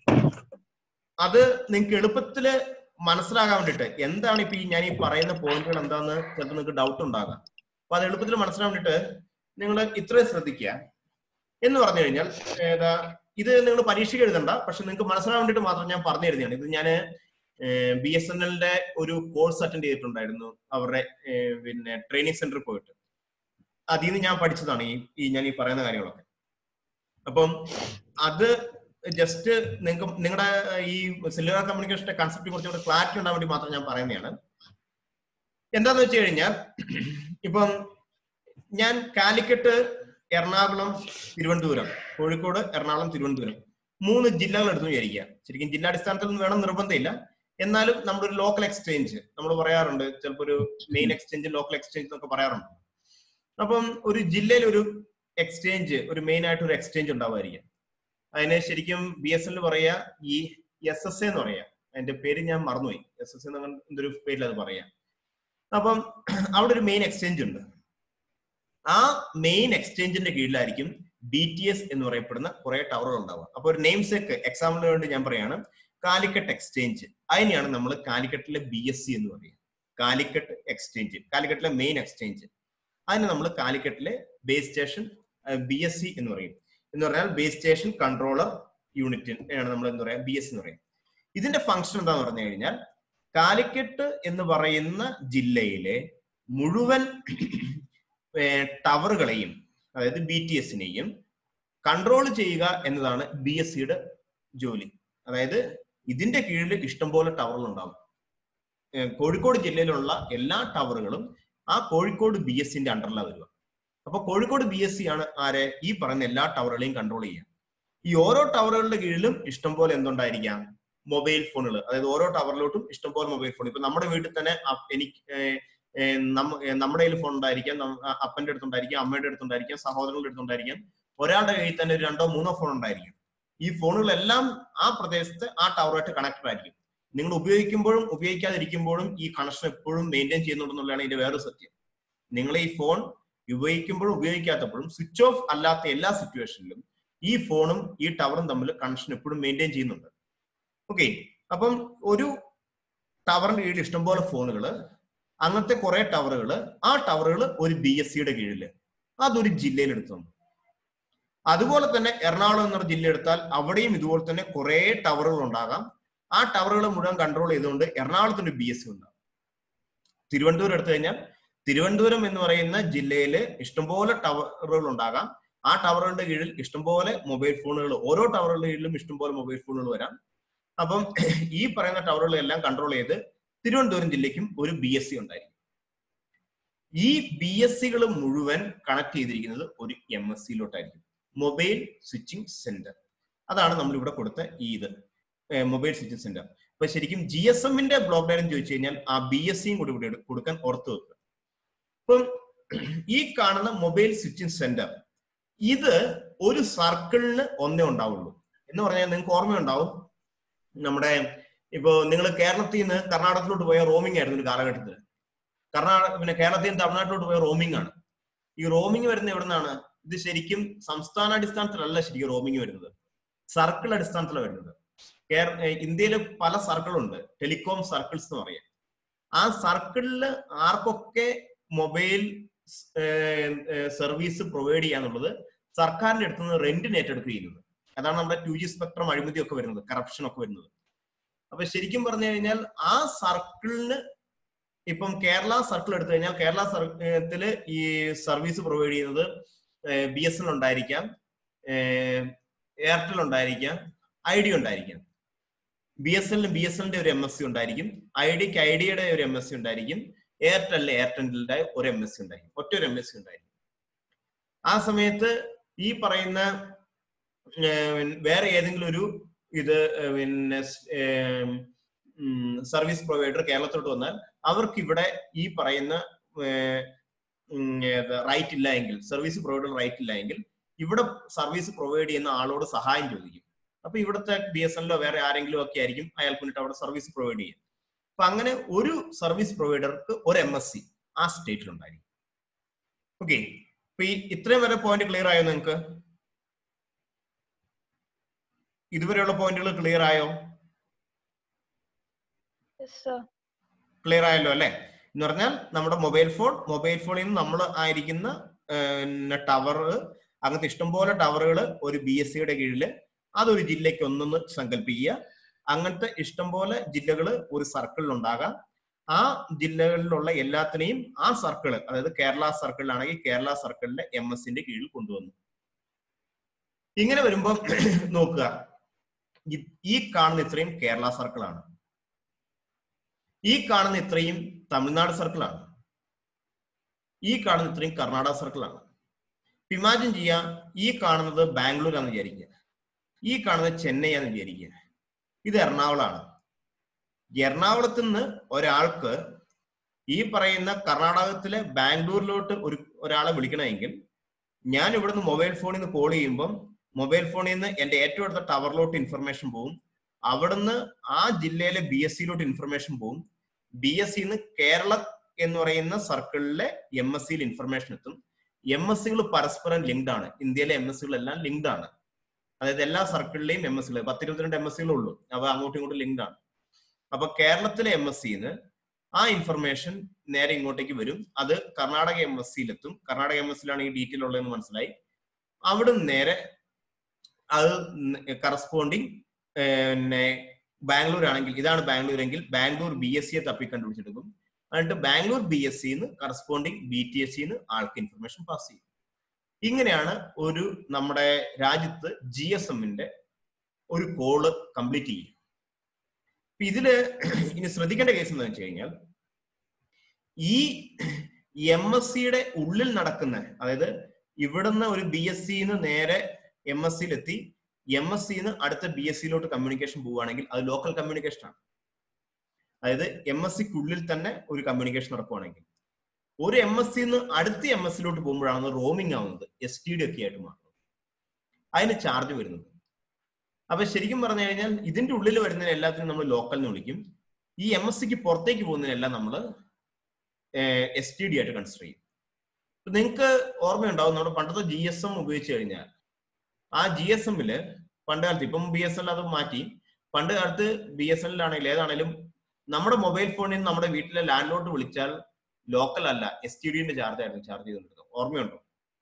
അത് നിങ്ങൾക്ക് എളുപ്പത്തില് മനസ്സിലാകാൻ വേണ്ടിയിട്ട് എന്താണ് ഇപ്പൊ ഈ ഞാൻ ഈ പറയുന്ന പോയിന്റുകൾ എന്താന്ന് ചിലപ്പോൾ നിങ്ങൾക്ക് ഡൗട്ട് ഉണ്ടാകാം അപ്പൊ അത് എളുപ്പത്തിൽ മനസ്സിലാൻ വേണ്ടിയിട്ട് നിങ്ങൾ ഇത്രയും ശ്രദ്ധിക്കുക എന്ന് പറഞ്ഞു കഴിഞ്ഞാൽ ഏതാ ഇത് നിങ്ങൾ പരീക്ഷയ്ക്ക് എഴുതണ്ട പക്ഷെ നിങ്ങൾക്ക് മനസ്സിലാൻ വേണ്ടിയിട്ട് മാത്രം ഞാൻ പറഞ്ഞു തരുന്നതാണ് ഇത് ഞാൻ ബി എസ് എൻ എല്ലിന്റെ ഒരു കോഴ്സ് അറ്റൻഡ് ചെയ്തിട്ടുണ്ടായിരുന്നു അവരുടെ ഏഹ്, പിന്നെ ട്രെയിനിങ് സെന്ററിൽ പോയിട്ട് അതിൽ നിന്ന് ഞാൻ പഠിച്ചതാണ് ഈ ഈ ഞാൻ ഈ പറയുന്ന കാര്യങ്ങളൊക്കെ അപ്പം അത് ജസ്റ്റ് നിങ്ങൾക്ക് നിങ്ങളുടെ ഈ സെല്ലുലാർ കമ്മ്യൂണിക്കേഷന്റെ കൺസെപ്റ്റ് കുറച്ചുകൂടെ ക്ലാരിറ്റി ഉണ്ടാൻ വേണ്ടി മാത്രം ഞാൻ പറയുന്നതാണ് എന്താന്ന് വെച്ച് കഴിഞ്ഞാൽ ഇപ്പം ഞാൻ കാലിക്കറ്റ് എറണാകുളം തിരുവനന്തപുരം കോഴിക്കോട് എറണാകുളം തിരുവനന്തപുരം മൂന്ന് ജില്ലകൾ എടുത്തു വിചാരിക്കുക ശരിക്കും ജില്ലാടിസ്ഥാനത്തിൽ നിന്ന് വേണം നിർബന്ധമില്ല എന്നാലും നമ്മുടെ ഒരു ലോക്കൽ എക്സ്ചേഞ്ച് നമ്മൾ പറയാറുണ്ട് ചിലപ്പോൾ ഒരു മെയിൻ എക്സ്ചേഞ്ച് ലോക്കൽ എക്സ്ചേഞ്ച് എന്നൊക്കെ പറയാറുണ്ട് അപ്പം ഒരു ജില്ലയിൽ ഒരു എക്സ്ചേഞ്ച് ഒരു മെയിൻ ആയിട്ട് ഒരു എക്സ്ചേഞ്ച് ഉണ്ടാവുമായിരിക്കും അതിന് ശരിക്കും ബി എസ് എൽ പറയാ ഈ എസ് എസ് എന്ന് പറയാ അതിന്റെ പേര് ഞാൻ മറന്നുപോയി എസ് എസ് എന്ന് എന്തൊരു പേരിൽ അത് പറയാം അപ്പം അവിടെ ഒരു മെയിൻ എക്സ്ചേഞ്ച് ഉണ്ട് ആ മെയിൻ എക്സ്ചേഞ്ചിന്റെ കീഴിലായിരിക്കും ബി ടി എസ് എന്ന് പറയപ്പെടുന്ന കുറെ ടവറുകൾ ഉണ്ടാവുക അപ്പൊ ഒരു നെയിം സേക്ക് എക്സാമ്പിളിന് വേണ്ടി ഞാൻ പറയാണ് കാലിക്കറ്റ് എക്സ്ചേഞ്ച് അതിനെയാണ് നമ്മൾ കാലിക്കറ്റിലെ ബി എസ് സി എന്ന് പറയുക കാലിക്കറ്റ് എക്സ്ചേഞ്ച് കാലിക്കറ്റിലെ മെയിൻ എക്സ്ചേഞ്ച് അതിന് നമ്മൾ കാലിക്കറ്റിലെ base station B S C എന്ന് പറയും എന്ന് പറഞ്ഞാൽ ബേസ് സ്റ്റേഷൻ കൺട്രോളർ യൂണിറ്റ് ആണ് നമ്മൾ എന്താ പറയാ ബി എസ് എന്ന് പറയും ഇതിന്റെ ഫംഗ്ഷൻ എന്താന്ന് പറഞ്ഞു കഴിഞ്ഞാൽ കാലിക്കറ്റ് എന്ന് പറയുന്ന ജില്ലയിലെ മുഴുവൻ ടവറുകളെയും അതായത് ബി ടി എസിനെയും കൺട്രോൾ ചെയ്യുക എന്നതാണ് ബി എസ് സിയുടെ ജോലി അതായത് ഇതിന്റെ കീഴിൽ ഇഷ്ടംപോലെ ടവറുകൾ ഉണ്ടാവും ഏഹ് കോഴിക്കോട് ജില്ലയിലുള്ള എല്ലാ ടവറുകളും ആ കോഴിക്കോട് ബി എസ് സിന്റെ അണ്ടറിലാണ് വരിക അപ്പൊ കോഴിക്കോട് ബി എസ് സി ആണ് ആരെ ഈ പറയുന്ന എല്ലാ ടവറുകളെയും കൺട്രോൾ ചെയ്യുക ഈ ഓരോ ടവറുകളുടെ കീഴിലും ഇഷ്ടംപോലെ എന്തുണ്ടായിരിക്കാം മൊബൈൽ ഫോണുകൾ അതായത് ഓരോ ടവറിലോട്ടും ഇഷ്ടംപോലെ മൊബൈൽ ഫോൺ ഇപ്പൊ നമ്മുടെ വീട്ടിൽ തന്നെ അ- എനിക്ക് ഏഹ്, ഏഹ്, നമ്മ- ഏഹ്, നമ്മുടെ കയ്യിൽ ഫോൺ ഉണ്ടായിരിക്കാം നം- അ- അപ്പന്റെ അടുത്തുണ്ടായിരിക്കാം അമ്മയുടെ അടുത്തുണ്ടായിരിക്കാം സഹോദരങ്ങളുടെ അടുത്തുണ്ടായിരിക്കാം ഒരാളുടെ കയ്യിൽ തന്നെ ഒരു രണ്ടോ മൂന്നോ ഫോൺ ഉണ്ടായിരിക്കും ഈ ഫോണുകളെല്ലാം ആ പ്രദേശത്ത് ആ ടവറുമായിട്ട് കണക്റ്റഡ് ആയിരിക്കും നിങ്ങൾ ഉപയോഗിക്കുമ്പോഴും ഉപയോഗിക്കാതിരിക്കുമ്പോഴും ഈ കണക്ഷൻ എപ്പോഴും മെയിൻറ്റെയിൻ ചെയ്യുന്നുണ്ടെന്നുള്ളതാണ് ഇതിന്റെ വേറൊരു സത്യം നിങ്ങൾ ഈ ഫോൺ ഉപയോഗിക്കുമ്പോഴും ഉപയോഗിക്കാത്തപ്പോഴും സ്വിച്ച് ഓഫ് അല്ലാത്ത എല്ലാ സിറ്റുവേഷനിലും ഈ ഫോണും ഈ ടവറും തമ്മിൽ കണക്ഷൻ എപ്പോഴും മെയിൻറ്റെയിൻ ചെയ്യുന്നുണ്ട് ഓക്കെ അപ്പം ഒരു ടവറിന്റെ കീഴിൽ ഇഷ്ടംപോലെ ഫോണുകൾ അങ്ങനത്തെ കുറെ ടവറുകൾ ആ ടവറുകൾ ഒരു ബി എസ് സിയുടെ കീഴിൽ അതൊരു ജില്ലയിൽ എടുത്തുണ്ട് അതുപോലെ തന്നെ എറണാകുളം എന്നൊരു ജില്ല എടുത്താൽ അവിടെയും ഇതുപോലെ തന്നെ കുറെ ടവറുകൾ ഉണ്ടാകാം ആ ടവറുകൾ മുഴുവൻ കൺട്രോൾ ചെയ്തുകൊണ്ട് എറണാകുളത്തിന് ബി എസ് സി ഉണ്ടാകും തിരുവനന്തപുരം എടുത്തു കഴിഞ്ഞാൽ തിരുവനന്തപുരം എന്ന് പറയുന്ന ജില്ലയിൽ ഇഷ്ടംപോലെ ടവറുകൾ ഉണ്ടാകാം ആ ടവറുകളുടെ കീഴിൽ ഇഷ്ടംപോലെ മൊബൈൽ ഫോണുകൾ ഓരോ ടവറുകളുടെ കീഴിലും ഇഷ്ടംപോലെ മൊബൈൽ ഫോണുകൾ വരാം അപ്പം ഈ പറയുന്ന ടവറുകളെല്ലാം കൺട്രോൾ ചെയ്ത് തിരുവനന്തപുരം ജില്ലയ്ക്കും ഒരു ബി എസ് സി ഉണ്ടായിരിക്കും ഈ ബി എസ് സികൾ മുഴുവൻ കണക്ട് ചെയ്തിരിക്കുന്നത് ഒരു എം എസ് സിയിലോട്ടായിരിക്കും മൊബൈൽ സ്വിച്ചിങ് സെന്റർ അതാണ് നമ്മൾ ഇവിടെ കൊടുത്ത ഈ ഇത് മൊബൈൽ സ്വിച്ചിങ് സെന്റർ അപ്പൊ ശരിക്കും ജി എസ് എമ്മിന്റെ ബ്ലോക്ക് ഡയറി ചോദിച്ചു കഴിഞ്ഞാൽ ആ ബി എസ് സിയും കൂടി ഇവിടെ കൊടുക്കാൻ ഓർത്ത് വെക്കുക ഇപ്പം ഈ കാണുന്ന മൊബൈൽ സ്വിച്ചിങ് സെന്റർ ഇത് ഒരു സർക്കിളിന് ഒന്നേ ഉണ്ടാവുള്ളൂ എന്ന് പറഞ്ഞാൽ നിങ്ങൾക്ക് ഓർമ്മയുണ്ടാവും നമ്മുടെ ഇപ്പോ നിങ്ങൾ കേരളത്തിൽ നിന്ന് കർണാടകത്തിലോട്ട് പോയ റോമിംഗ് ആയിരുന്നു ഒരു കാലഘട്ടത്തിൽ കർണാടക പിന്നെ കേരളത്തിൽ നിന്ന് തമിഴ്നാട്ടിലോട്ട് പോയ റോമിംഗ് ആണ് ഈ റോമിംഗ് വരുന്നത് എവിടെ നിന്നാണ് ഇത് ശരിക്കും സംസ്ഥാന അടിസ്ഥാനത്തിലല്ല ശരിക്കും റോമിംഗ് വരുന്നത് സർക്കിൾ അടിസ്ഥാനത്തിലാണ് വരുന്നത് ഇന്ത്യയിൽ പല സർക്കിളുണ്ട് ടെലികോം സർക്കിൾസ് എന്ന് പറയാം ആ സർക്കിളിൽ ആർക്കൊക്കെ മൊബൈൽ സർവീസ് പ്രൊവൈഡ് ചെയ്യാന്നുള്ളത് സർക്കാരിന്റെ അടുത്ത് നിന്ന് റെന്റിന് ഏറ്റെടുക്കുക ചെയ്യുന്നത് അതാണ് നമ്മുടെ ടു ജി സ്പെക്ട്രം അഴിമതി ഒക്കെ വരുന്നത് കറപ്ഷൻ ഒക്കെ വരുന്നത് അപ്പൊ ശരിക്കും പറഞ്ഞു കഴിഞ്ഞാൽ ആ സർക്കിളിന് ഇപ്പം കേരള സർക്കിൾ എടുത്തു കഴിഞ്ഞാൽ കേരള സർക്കിളില് ഈ സർവീസ് പ്രൊവൈഡ് ചെയ്യുന്നത് ബി എസ് എൻ ഉണ്ടായിരിക്കാം എയർടെൽ ഉണ്ടായിരിക്കാം ഐ ഡി ഉണ്ടായിരിക്കാം ബി എസ് എല്ലിന് ബി എസ് എല്ലിന്റെ ഒരു എം എസ് സി ഉണ്ടായിരിക്കും ഐ ഡിക്ക് ഐ ഡിയുടെ ഒരു എം എസ് സി ഉണ്ടായിരിക്കും എയർടെലിന് എയർടെലിന്റെ ഒരു എം എസ് സി ഉണ്ടായിരിക്കും ഒറ്റ ഒരു എം എസ് സി ഉണ്ടായിരിക്കും ആ സമയത്ത് ഈ പറയുന്ന വേറെ ഏതെങ്കിലും ഒരു ഇത് പിന്നെ സർവീസ് പ്രൊവൈഡർ കേരളത്തോട്ട് വന്നാൽ അവർക്ക് ഇവിടെ ഈ പറയുന്ന റൈറ്റ് ഇല്ല എങ്കിൽ സർവീസ് പ്രൊവൈഡർ റൈറ്റ് ഇല്ല എങ്കിൽ ഇവിടെ സർവീസ് പ്രൊവൈഡ് ചെയ്യുന്ന ആളോട് സഹായം ചോദിക്കും അപ്പൊ ഇവിടുത്തെ ബി എസ് എല്ലോ വേറെ ആരെങ്കിലും ഒക്കെ ആയിരിക്കും അയാൾക്ക് വേണ്ടിട്ട് അവിടെ സർവീസ് പ്രൊവൈഡ് ചെയ്യും അപ്പൊ അങ്ങനെ ഒരു സർവീസ് പ്രൊവൈഡർക്ക് ഒരു എം എസ് സി ആ സ്റ്റേറ്റിൽ ഉണ്ടായിരിക്കും ഓക്കെ അപ്പൊ ഈ ഇത്രയും വരെ പോയിന്റ് ക്ലിയർ ആയോ നിങ്ങൾക്ക് ഇതുവരെയുള്ള പോയിന്റുകൾ ക്ലിയർ ആയോ ക്ലിയർ ആയല്ലോ അല്ലെ എന്ന് പറഞ്ഞാൽ നമ്മുടെ മൊബൈൽ ഫോൺ മൊബൈൽ ഫോണിൽ നിന്ന് നമ്മൾ ആയിരിക്കുന്ന ടവർ അങ്ങനത്തെ ഇഷ്ടംപോലെ ടവറുകൾ ഒരു ബി എസ് സിയുടെ കീഴിൽ അതൊരു ജില്ലയ്ക്ക് ഒന്നൊന്ന് സങ്കല്പിക്കുക അങ്ങനത്തെ ഇഷ്ടംപോലെ ജില്ലകൾ ഒരു സർക്കിളിൽ ഉണ്ടാകാം ആ ജില്ലകളിലുള്ള എല്ലാത്തിനെയും ആ സർക്കിൾ അതായത് കേരള സർക്കിളിലാണെങ്കിൽ കേരള സർക്കിളിലെ എം എസിന്റെ കീഴിൽ കൊണ്ടുവന്നു ഇങ്ങനെ വരുമ്പോൾ നോക്കുക ഈ കാണുന്ന ഇത്രയും കേരള സർക്കിളാണ് ഈ കാണുന്ന ഇത്രയും തമിഴ്നാട് സർക്കിളാണ് ഈ കാണുന്ന ഇത്രയും കർണാടക സർക്കിളാണ് ഇമാജിൻ ചെയ്യാം ഈ കാണുന്നത് ബാംഗ്ലൂർ ആണെന്ന് വിചാരിക്കുക ഈ കാണുന്നത് ചെന്നൈ ആണെന്ന് വിചാരിക്കുക ഇത് എറണാകുളമാണ് എറണാകുളത്ത് നിന്ന് ഒരാൾക്ക് ഈ പറയുന്ന കർണാടകത്തിലെ ബാംഗ്ലൂരിലോട്ട് ഒരു ഒരാളെ വിളിക്കണമെങ്കിൽ ഞാൻ ഇവിടുന്ന് മൊബൈൽ ഫോണിൽ നിന്ന് കോൾ ചെയ്യുമ്പം മൊബൈൽ ഫോണിൽ നിന്ന് എന്റെ ഏറ്റവും അടുത്ത ടവറിലോട്ട് ഇൻഫർമേഷൻ പോകും അവിടുന്ന് ആ ജില്ലയിലെ ബി എസ് സിയിലോട്ട് ഇൻഫർമേഷൻ പോകും ബി എസ് സിന്ന് കേരള എന്ന് പറയുന്ന സർക്കിളിലെ എം എസ് സിയിൽ ഇൻഫർമേഷൻ എത്തും എം എസ് സികൾ പരസ്പരം ലിങ്ക്ഡ് ആണ് ഇന്ത്യയിലെ എം എസ് സികളെല്ലാം ലിങ്ക്ഡ് ആണ് അതായത് എല്ലാ സർക്കിളിലെയും എം എസ് സികൾ പത്തിരുപത്തിരണ്ട് എം എസ് സികളുള്ളൂ അവ അങ്ങോട്ടും ഇങ്ങോട്ടും ലിങ്ക്ഡ് ആണ് അപ്പൊ കേരളത്തിലെ എം എസ് സിന്ന് ആ ഇൻഫർമേഷൻ നേരെ ഇങ്ങോട്ടേക്ക് വരും അത് കർണാടക എം എസ് സിയിലെത്തും കർണാടക എം എസ് സിയിലാണ് ഈ ഡീറ്റെയിൽ ഉള്ളതെന്ന് മനസ്സിലായി അവിടെ നേരെ അത് കറസ്പോണ്ടിങ് പിന്നെ ബാംഗ്ലൂർ ആണെങ്കിൽ ഇതാണ് ബാംഗ്ലൂർ എങ്കിൽ ബാംഗ്ലൂർ ബി എസ് സിയെ തപ്പി കണ്ടുപിടിച്ചെടുക്കും എന്നിട്ട് ബാംഗ്ലൂർ ബി എസ് സിന്ന് കറസ്പോണ്ടിങ് ബി ടി എസ് സിന്ന് ആൾക്ക് ഇൻഫർമേഷൻ പാസ് ചെയ്യും ഇങ്ങനെയാണ് ഒരു നമ്മുടെ രാജ്യത്ത് ജി എസ് എമ്മിന്റെ ഒരു കോള് കംപ്ലീറ്റ് ചെയ്യും ഇതില് ഇനി ശ്രദ്ധിക്കേണ്ട കേസ് എന്ന് വെച്ച് കഴിഞ്ഞാൽ ഈ എം എസ് സിയുടെ ഉള്ളിൽ നടക്കുന്ന അതായത് ഇവിടുന്ന് ഒരു ബി എസ് സിന്ന് നേരെ എം എസ് സിയിലെത്തി എം എസ് സിന്ന് അടുത്ത ബി എസ് സിയിലോട്ട് കമ്മ്യൂണിക്കേഷൻ പോവുകയാണെങ്കിൽ അത് ലോക്കൽ കമ്മ്യൂണിക്കേഷൻ ആണ് അതായത് എം എസ് സിക്കുള്ളിൽ തന്നെ ഒരു കമ്മ്യൂണിക്കേഷൻ നടക്കുവാണെങ്കിൽ ഒരു എം എസ് സിന്ന് അടുത്ത എം എസ് സിയിലോട്ട് പോകുമ്പോഴാണ് റോമിംഗ് ആവുന്നത് എസ് ടി ഡി ഒക്കെ ആയിട്ട് മാറുന്നത് അതിന് ചാർജ് വരുന്നത് അപ്പൊ ശരിക്കും പറഞ്ഞു കഴിഞ്ഞാൽ ഇതിന്റെ ഉള്ളിൽ വരുന്നതിന് എല്ലാത്തിനും നമ്മൾ ലോക്കൽ എന്ന് വിളിക്കും ഈ എം എസ് സിക്ക് പുറത്തേക്ക് പോകുന്നതിനെല്ലാം നമ്മൾ എസ് ടി ഡി ആയിട്ട് കൺസിഡർ ചെയ്യും നിങ്ങൾക്ക് ഓർമ്മയുണ്ടാവും നമ്മുടെ പണ്ടത്തെ ജി എസ് എം ഉപയോഗിച്ച് കഴിഞ്ഞാൽ ആ ജി എസ് എമ്മില് പണ്ട് കാലത്ത് ഇപ്പം ബി എസ് എൽ അത് മാറ്റി പണ്ട് കാലത്ത് ബി എസ് എൽ ആണെങ്കിലും ഏതാണെങ്കിലും നമ്മുടെ മൊബൈൽ ഫോണിൽ നിന്ന് നമ്മുടെ വീട്ടിലെ ലാൻഡിലോട്ട് വിളിച്ചാൽ ലോക്കൽ അല്ല എസ് ടി ഡിന്റെ ചാർജ് ആയിരുന്നു ചാർജ് ചെയ്തുകൊണ്ടിരുന്നത് ഓർമ്മയുണ്ടോ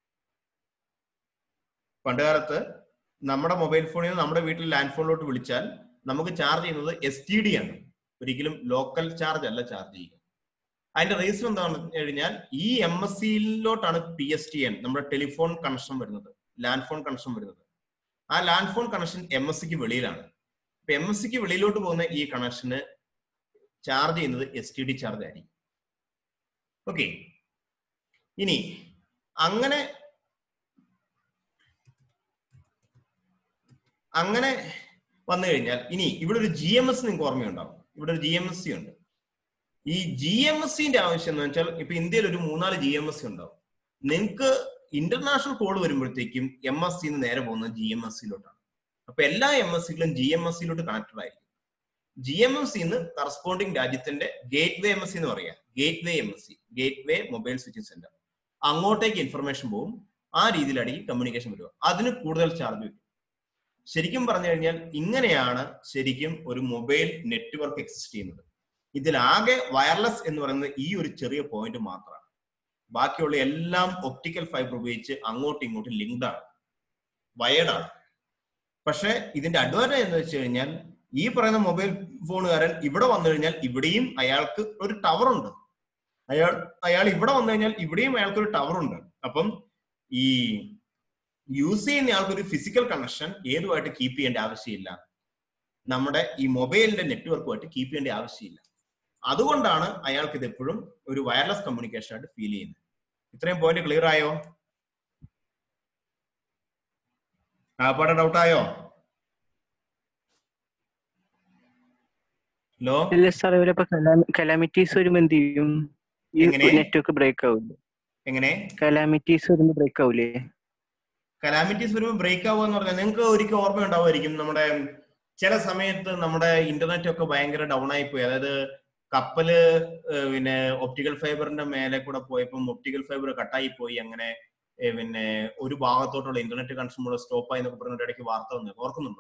പണ്ട് കാലത്ത് നമ്മുടെ മൊബൈൽ ഫോണിൽ നിന്ന് നമ്മുടെ വീട്ടിൽ ലാൻഡ് ഫോണിലോട്ട് വിളിച്ചാൽ നമുക്ക് ചാർജ് ചെയ്യുന്നത് എസ് ടി ഡി ആണ് ഒരിക്കലും ലോക്കൽ ചാർജ് അല്ല ചാർജ് ചെയ്യുക അതിന്റെ റീസൺ എന്താണെന്ന് കഴിഞ്ഞാൽ ഈ എം എസ് സിയിലോട്ടാണ് പി എസ് ടി എൻ നമ്മുടെ ടെലിഫോൺ കണക്ഷൻ വരുന്നത് ലാൻഡ് ഫോൺ കണക്ഷൻ വരുന്നത് ആ land phone connection M S സിക്ക് വെളിയിലാണ് അപ്പൊ എം എസ് സിക്ക് വെളിയിലോട്ട് പോകുന്ന ഈ കണക്ഷന് ചാർജ് ചെയ്യുന്നത് എസ് ടി ഡി ചാർജ് ആയിരിക്കും ഓക്കെ ഇനി അങ്ങനെ അങ്ങനെ വന്നു കഴിഞ്ഞാൽ ഇനി ഇവിടെ ഒരു ജി എം എസ് നിങ്ങൾക്ക് ഓർമ്മയുണ്ടാവും ഇവിടെ ഒരു ജി എം എസ് സി ഉണ്ട് ഈ ജി എം എസ് സിന്റെ ആവശ്യം എന്ന് വെച്ചാൽ ഇപ്പൊ ഇന്ത്യയിൽ ഒരു മൂന്നാല് ജി എം എസ് സി ഉണ്ടാവും നിങ്ങൾക്ക് ഇന്റർനാഷണൽ കോൾ വരുമ്പോഴത്തേക്കും എം എസ് സിന്ന് നേരെ പോകുന്നത് ജി എം എസ് സിയിലോട്ടാണ് അപ്പൊ എല്ലാ എം എസ് സികളും ജി എം എസ് സിയിലോട്ട് കണക്റ്റഡ് ആയിരിക്കും ജി എം എസ് സിന്ന് കറസ്പോണ്ടിങ് രാജ്യത്തിന്റെ gateway M S C എന്ന് പറയാം gateway M S C gateway mobile switching center അങ്ങോട്ടേക്ക് ഇൻഫർമേഷൻ പോകും ആ രീതിയിലായിരിക്കും കമ്മ്യൂണിക്കേഷൻ വരിക അതിന് കൂടുതൽ ചാർജ് വരും ശരിക്കും പറഞ്ഞു കഴിഞ്ഞാൽ ഇങ്ങനെയാണ് ശരിക്കും ഒരു മൊബൈൽ നെറ്റ്വർക്ക് എക്സിസ്റ്റ് ചെയ്യുന്നത് ഇതിലാകെ വയർലെസ് എന്ന് പറയുന്നത് ഈ ഒരു ചെറിയ പോയിന്റ് മാത്രമാണ് ബാക്കിയുള്ള എല്ലാം ഒപ്റ്റിക്കൽ ഫൈബർ ഉപയോഗിച്ച് അങ്ങോട്ടും ഇങ്ങോട്ടും ലിങ്ക്ഡ് ആണ് വയേർഡ് ആണ് പക്ഷെ ഇതിന്റെ അഡ്വാൻറ്റേജ് എന്ന് വെച്ച് കഴിഞ്ഞാൽ ഈ പറയുന്ന മൊബൈൽ ഫോണുകാരൻ ഇവിടെ വന്നു കഴിഞ്ഞാൽ ഇവിടെയും അയാൾക്ക് ഒരു ടവർ ഉണ്ട് അയാൾ അയാൾ ഇവിടെ വന്നു കഴിഞ്ഞാൽ ഇവിടെയും അയാൾക്ക് ഒരു ടവർ ഉണ്ട് അപ്പം ഈ യൂസ് ചെയ്യുന്ന ആൾക്ക് ഒരു ഫിസിക്കൽ കണക്ഷൻ ഏതുമായിട്ട് കീപ്പ് ചെയ്യേണ്ട ആവശ്യമില്ല നമ്മുടെ ഈ മൊബൈലിന്റെ നെറ്റ്വർക്കുമായിട്ട് കീപ്പ് ചെയ്യേണ്ട ആവശ്യമില്ല അതുകൊണ്ടാണ് അയാൾക്ക് ഇത് എപ്പോഴും ഒരു വയർലെസ് കമ്മ്യൂണിക്കേഷൻ ആയിട്ട് ഫീൽ ചെയ്യുന്നത് ഇത്രയും പോയിന്റ് ക്ലിയർ ആയോ ആപ്പാടെ ഡൗട്ട് ആയോ ഹലോ ഇല്ല സാർ ഇവരപ്പോ കലാമിറ്റീസ് വരുമ്പോ എന്ത് ചെയ്യും ഈ എങ്ങനെ? നെറ്റ്വർക്ക് ബ്രേക്ക് ആവില്ലേ എങ്ങനെ കലാമിറ്റീസ് വരുമ്പോ ബ്രേക്ക് ആവില്ലേ കലാമിറ്റീസ് വരുമ്പോൾ ബ്രേക്ക് ആവുക എന്ന് പറഞ്ഞാൽ നിങ്ങൾക്ക് ഒരിക്കൽ ഓർമ്മ ഉണ്ടാവുമായിരിക്കും നമ്മുടെ ചില സമയത്ത് നമ്മുടെ ഇന്റർനെറ്റ് ഒക്കെ ഭയങ്കര ഡൗൺ ആയി പോയി അതായത് കപ്പല് ഏഹ്, പിന്നെ ഒപ്റ്റിക്കൽ ഫൈബറിന്റെ മേലെ കൂടെ പോയപ്പം ഒപ്റ്റിക്കൽ ഫൈബർ കട്ടായി പോയി അങ്ങനെ ഏഹ്, പിന്നെ ഒരു ഭാഗത്തോട്ടുള്ള ഇന്റർനെറ്റ് കണക്ഷൻ കൂടെ സ്റ്റോപ്പ് ആയി എന്നൊക്കെ പറഞ്ഞിട്ട് ഇടയ്ക്ക് വാർത്ത വന്നു ഓർക്കുന്നുണ്ടോ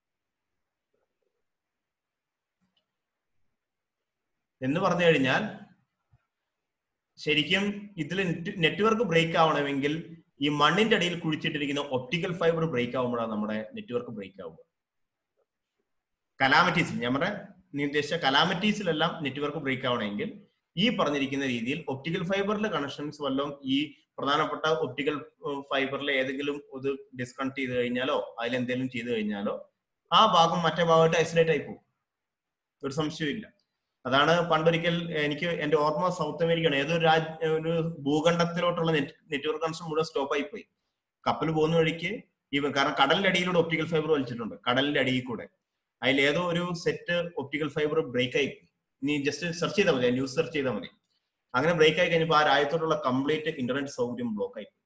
എന്ന് പറഞ്ഞു കഴിഞ്ഞാൽ ശരിക്കും ഇതിൽ നെറ്റ്വർക്ക് ബ്രേക്ക് ആവണമെങ്കിൽ ഈ മണ്ണിന്റെ അടിയിൽ കുഴിച്ചിട്ടിരിക്കുന്ന ഒപ്റ്റിക്കൽ ഫൈബർ ബ്രേക്ക് ആവുമ്പോഴാണ് നമ്മുടെ നെറ്റ്വർക്ക് ബ്രേക്ക് ആവുക കലാമിറ്റീസിൽ ഞാൻ പറഞ്ഞ നീ ഉദ്ദേശിച്ച കലാമിറ്റീസിലെല്ലാം നെറ്റ്വർക്ക് ബ്രേക്ക് ആവണമെങ്കിൽ ഈ പറഞ്ഞിരിക്കുന്ന രീതിയിൽ ഒപ്റ്റിക്കൽ ഫൈബറിലെ കണക്ഷൻസ് വല്ലതും ഈ പ്രധാനപ്പെട്ട ഒപ്റ്റിക്കൽ ഫൈബറിലെ ഏതെങ്കിലും ഒരു ഡിസ്കണക്ട് ചെയ്ത് കഴിഞ്ഞാലോ അതിലെന്തെങ്കിലും ചെയ്ത് കഴിഞ്ഞാലോ ആ ഭാഗം മറ്റേ ഭാഗമായിട്ട് ഐസൊലേറ്റ് ആയി പോകും ഒരു സംശയമില്ല അതാണ് പണ്ടൊരിക്കൽ എനിക്ക് എന്റെ ഓർമ്മ സൗത്ത് അമേരിക്കയാണ് ഏതൊരു രാജ്യ ഒരു ഭൂഖണ്ഡത്തിലോട്ടുള്ള നെറ്റ്വർക്ക് കണക്ഷൻ മുഴുവൻ സ്റ്റോപ്പ് ആയി പോയി കപ്പൽ പോകുന്ന വഴിക്ക് ഈ കാരണം കടലിന്റെ അടിയിലൂടെ ഒപ്റ്റിക്കൽ ഫൈബർ വലിച്ചിട്ടുണ്ട് കടലിന്റെ അടിയിൽ കൂടെ അതിൽ ഏതോ ഒരു സെറ്റ് ഒപ്റ്റിക്കൽ ഫൈബർ ബ്രേക്ക് ആയി പോയി ഇനി ജസ്റ്റ് സെർച്ച് ചെയ്താൽ മതി ന്യൂസ് സെർച്ച് ചെയ്താൽ മതി അങ്ങനെ ബ്രേക്ക് ആയി കഴിഞ്ഞപ്പോൾ ആ രാജ്യത്തോടുള്ള കംപ്ലീറ്റ് ഇന്റർനെറ്റ് സൗകര്യം ബ്ലോക്ക് ആയി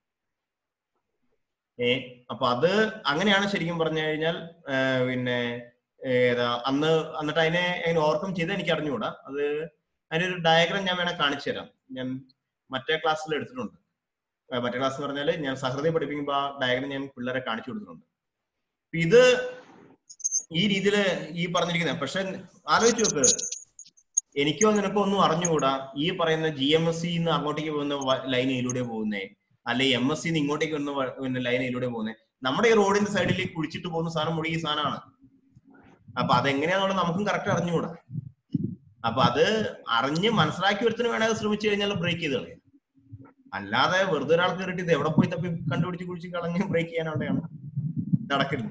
ഏ അപ്പൊ അത് അങ്ങനെയാണ് ശരിക്കും പറഞ്ഞു കഴിഞ്ഞാൽ ആ, പിന്നെ ഏതാ അന്ന് എന്നിട്ട് അതിനെ അതിനെ ഓവർകം ചെയ്ത് എനിക്ക് അറിഞ്ഞുകൂടാ അത് അതിനൊരു ഡയഗ്രാം ഞാൻ വേണേ കാണിച്ചു തരാം ഞാൻ മറ്റേ ക്ലാസ്സിൽ എടുത്തിട്ടുണ്ട് ആ, മറ്റേ ക്ലാസ് എന്ന് പറഞ്ഞാൽ ഞാൻ സഹൃദയ പഠിപ്പിക്കുമ്പോൾ ആ ഡയഗ്രാം ഞാൻ പിള്ളേരെ കാണിച്ചു കൊടുത്തിട്ടുണ്ട് അപ്പൊ ഇത് ഈ രീതിയിൽ ഈ പറഞ്ഞിരിക്കുന്നത് പക്ഷെ ആലോചിച്ച് നോക്ക് എനിക്കോ നിനക്കോ ഒന്നും അറിഞ്ഞുകൂടാ ഈ പറയുന്ന ജി എം എസ് സിന്ന് അങ്ങോട്ടേക്ക് പോകുന്ന ലൈൻ ഇതിലൂടെ പോകുന്നേ അല്ലെ എം എസ് സിന്ന് ഇങ്ങോട്ടേക്ക് വരുന്ന വ- പിന്നെ ലൈൻ ഇതിലൂടെ പോകുന്നേ നമ്മുടെ ഈ റോഡിന്റെ സൈഡിൽ കുഴിച്ചിട്ട് പോകുന്ന സാധനം മുഴുകി ഈ സാധനമാണ് അപ്പൊ അതെങ്ങനെയാണെന്നുള്ളത് നമുക്കും കറക്റ്റ് അറിഞ്ഞുകൂടാ അപ്പൊ അത് അറിഞ്ഞ് മനസ്സിലാക്കി ഒരുത്തിന് വേണേ അത് ശ്രമിച്ചു കഴിഞ്ഞാൽ ബ്രേക്ക് ചെയ്ത് കളയാം അല്ലാതെ വെറുതെ ഒരാൾ കയറിയിട്ട് ഇത് എവിടെ പോയി തപ്പി കണ്ടുപിടിച്ച് കുഴിച്ച് കളഞ്ഞ് ബ്രേക്ക് ചെയ്യാനുള്ളതാണ് നടക്കരുത്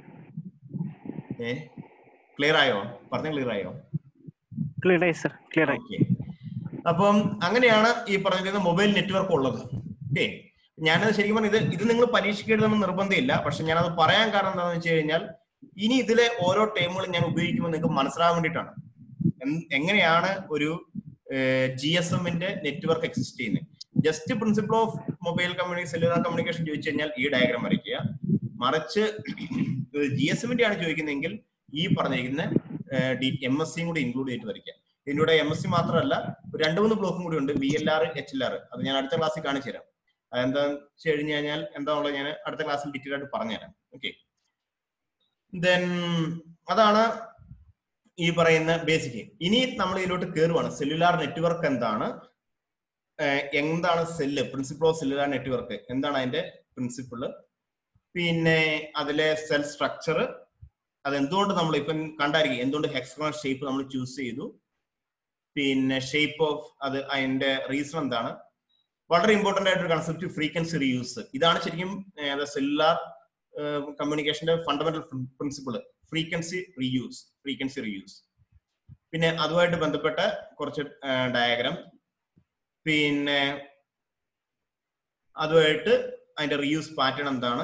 ഏ ക്ലിയർ ആയോ പറഞ്ഞ ക്ലിയർ ആയോ ക്ലിയർ ആയി സർ ക്ലിയർ ആയി ഓക്കെ അപ്പം അങ്ങനെയാണ് ഈ പറഞ്ഞിരിക്കുന്ന മൊബൈൽ നെറ്റ്വർക്ക് ഉള്ളത് ഓക്കെ ഞാനത് ശരിക്കും പറഞ്ഞാൽ ഇത് ഇത് നിങ്ങൾ പരീക്ഷയ്ക്ക് എഴുതണമെന്ന് നിർബന്ധമില്ല പക്ഷെ ഞാനത് പറയാൻ കാരണം എന്താണെന്ന് വെച്ച് കഴിഞ്ഞാൽ ഇനി ഇതിലെ ഓരോ ടേമുകളും ഞാൻ ഉപയോഗിക്കുമ്പോൾ നിങ്ങൾക്ക് മനസ്സിലാകാൻ വേണ്ടിയിട്ടാണ് എൻ- എങ്ങനെയാണ് ഒരു ജി എസ് എമ്മിന്റെ നെറ്റ്വർക്ക് എക്സിസ്റ്റ് ചെയ്യുന്നത് just principle of mobile communication cellular communication ചോദിച്ചു കഴിഞ്ഞാൽ ഈ ഡയഗ്രാം വരയ്ക്കുക മറിച്ച് ജി എസ് എമ്മിന്റെ ആണ് ചോദിക്കുന്നതെങ്കിൽ ഈ പറഞ്ഞിരിക്കുന്ന എം എസ് സിയും കൂടി ഇൻക്ലൂഡ് ചെയ്തിട്ട് വരയ്ക്കുക ഇതിലൂടെ എം എസ് സി മാത്രമല്ല ഒരു രണ്ട് മൂന്ന് ബ്ലോക്കും കൂടി ഉണ്ട് V L R H L R അത് ഞാൻ അടുത്ത ക്ലാസ്സിൽ കാണിച്ചു തരാം അതെന്താന്ന് വെച്ച് കഴിഞ്ഞ് കഴിഞ്ഞാൽ എന്താണുള്ളത് ഞാൻ അടുത്ത ക്ലാസ്സിൽ ഡീറ്റെയിൽ ആയിട്ട് പറഞ്ഞുതരാം ഓക്കെ ദെൻ അതാണ് ഈ പറയുന്ന ബേസിക് ഇനി നമ്മൾ ഇതിലോട്ട് കയറുവാണ് സെല്ലുലാർ നെറ്റ്വർക്ക് എന്താണ് ഏഹ് എന്താണ് cell principle of cellular network എന്താണ് അതിന്റെ പ്രിൻസിപ്പിള് പിന്നെ അതിലെ സെൽ സ്ട്രക്ചർ അത് എന്തുകൊണ്ട് നമ്മൾ ഇപ്പം കണ്ടായിരിക്കും എന്തുകൊണ്ട് ഹെക്സഗോണൽ ഷേപ്പ് നമ്മൾ ചൂസ് ചെയ്തു പിന്നെ ഷേപ്പ് ഓഫ് അത് അതിന്റെ റീസൺ എന്താണ് വളരെ ഇമ്പോർട്ടന്റ് ആയിട്ടൊരു കൺസെപ്റ്റ് ഫ്രീക്വൻസി റീയൂസ് ഇതാണ് ശരിക്കും സെല്ലുലാർ കമ്മ്യൂണിക്കേഷന്റെ fundamental principle frequency reuse frequency reuse പിന്നെ അതുമായിട്ട് ബന്ധപ്പെട്ട കുറച്ച് ഡയഗ്രാം പിന്നെ അതുമായിട്ട് അതിന്റെ റീയൂസ് പാറ്റേൺ എന്താണ്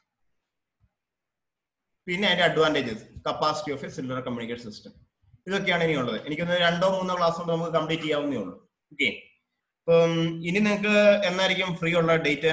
പിന്നെ അതിന്റെ advantages capacity of a cellular communication system ഇതൊക്കെയാണ് ഇനിയുള്ളത് എനിക്കൊന്ന് രണ്ടോ മൂന്നോ ക്ലാസ് കൊണ്ട് നമുക്ക് കംപ്ലീറ്റ് ചെയ്യാവുന്നേ ഉള്ളൂ ഓക്കെ അപ്പം ഇനി നിങ്ങൾക്ക് എന്നായിരിക്കും ഫ്രീ ഉള്ള ഡേറ്റ്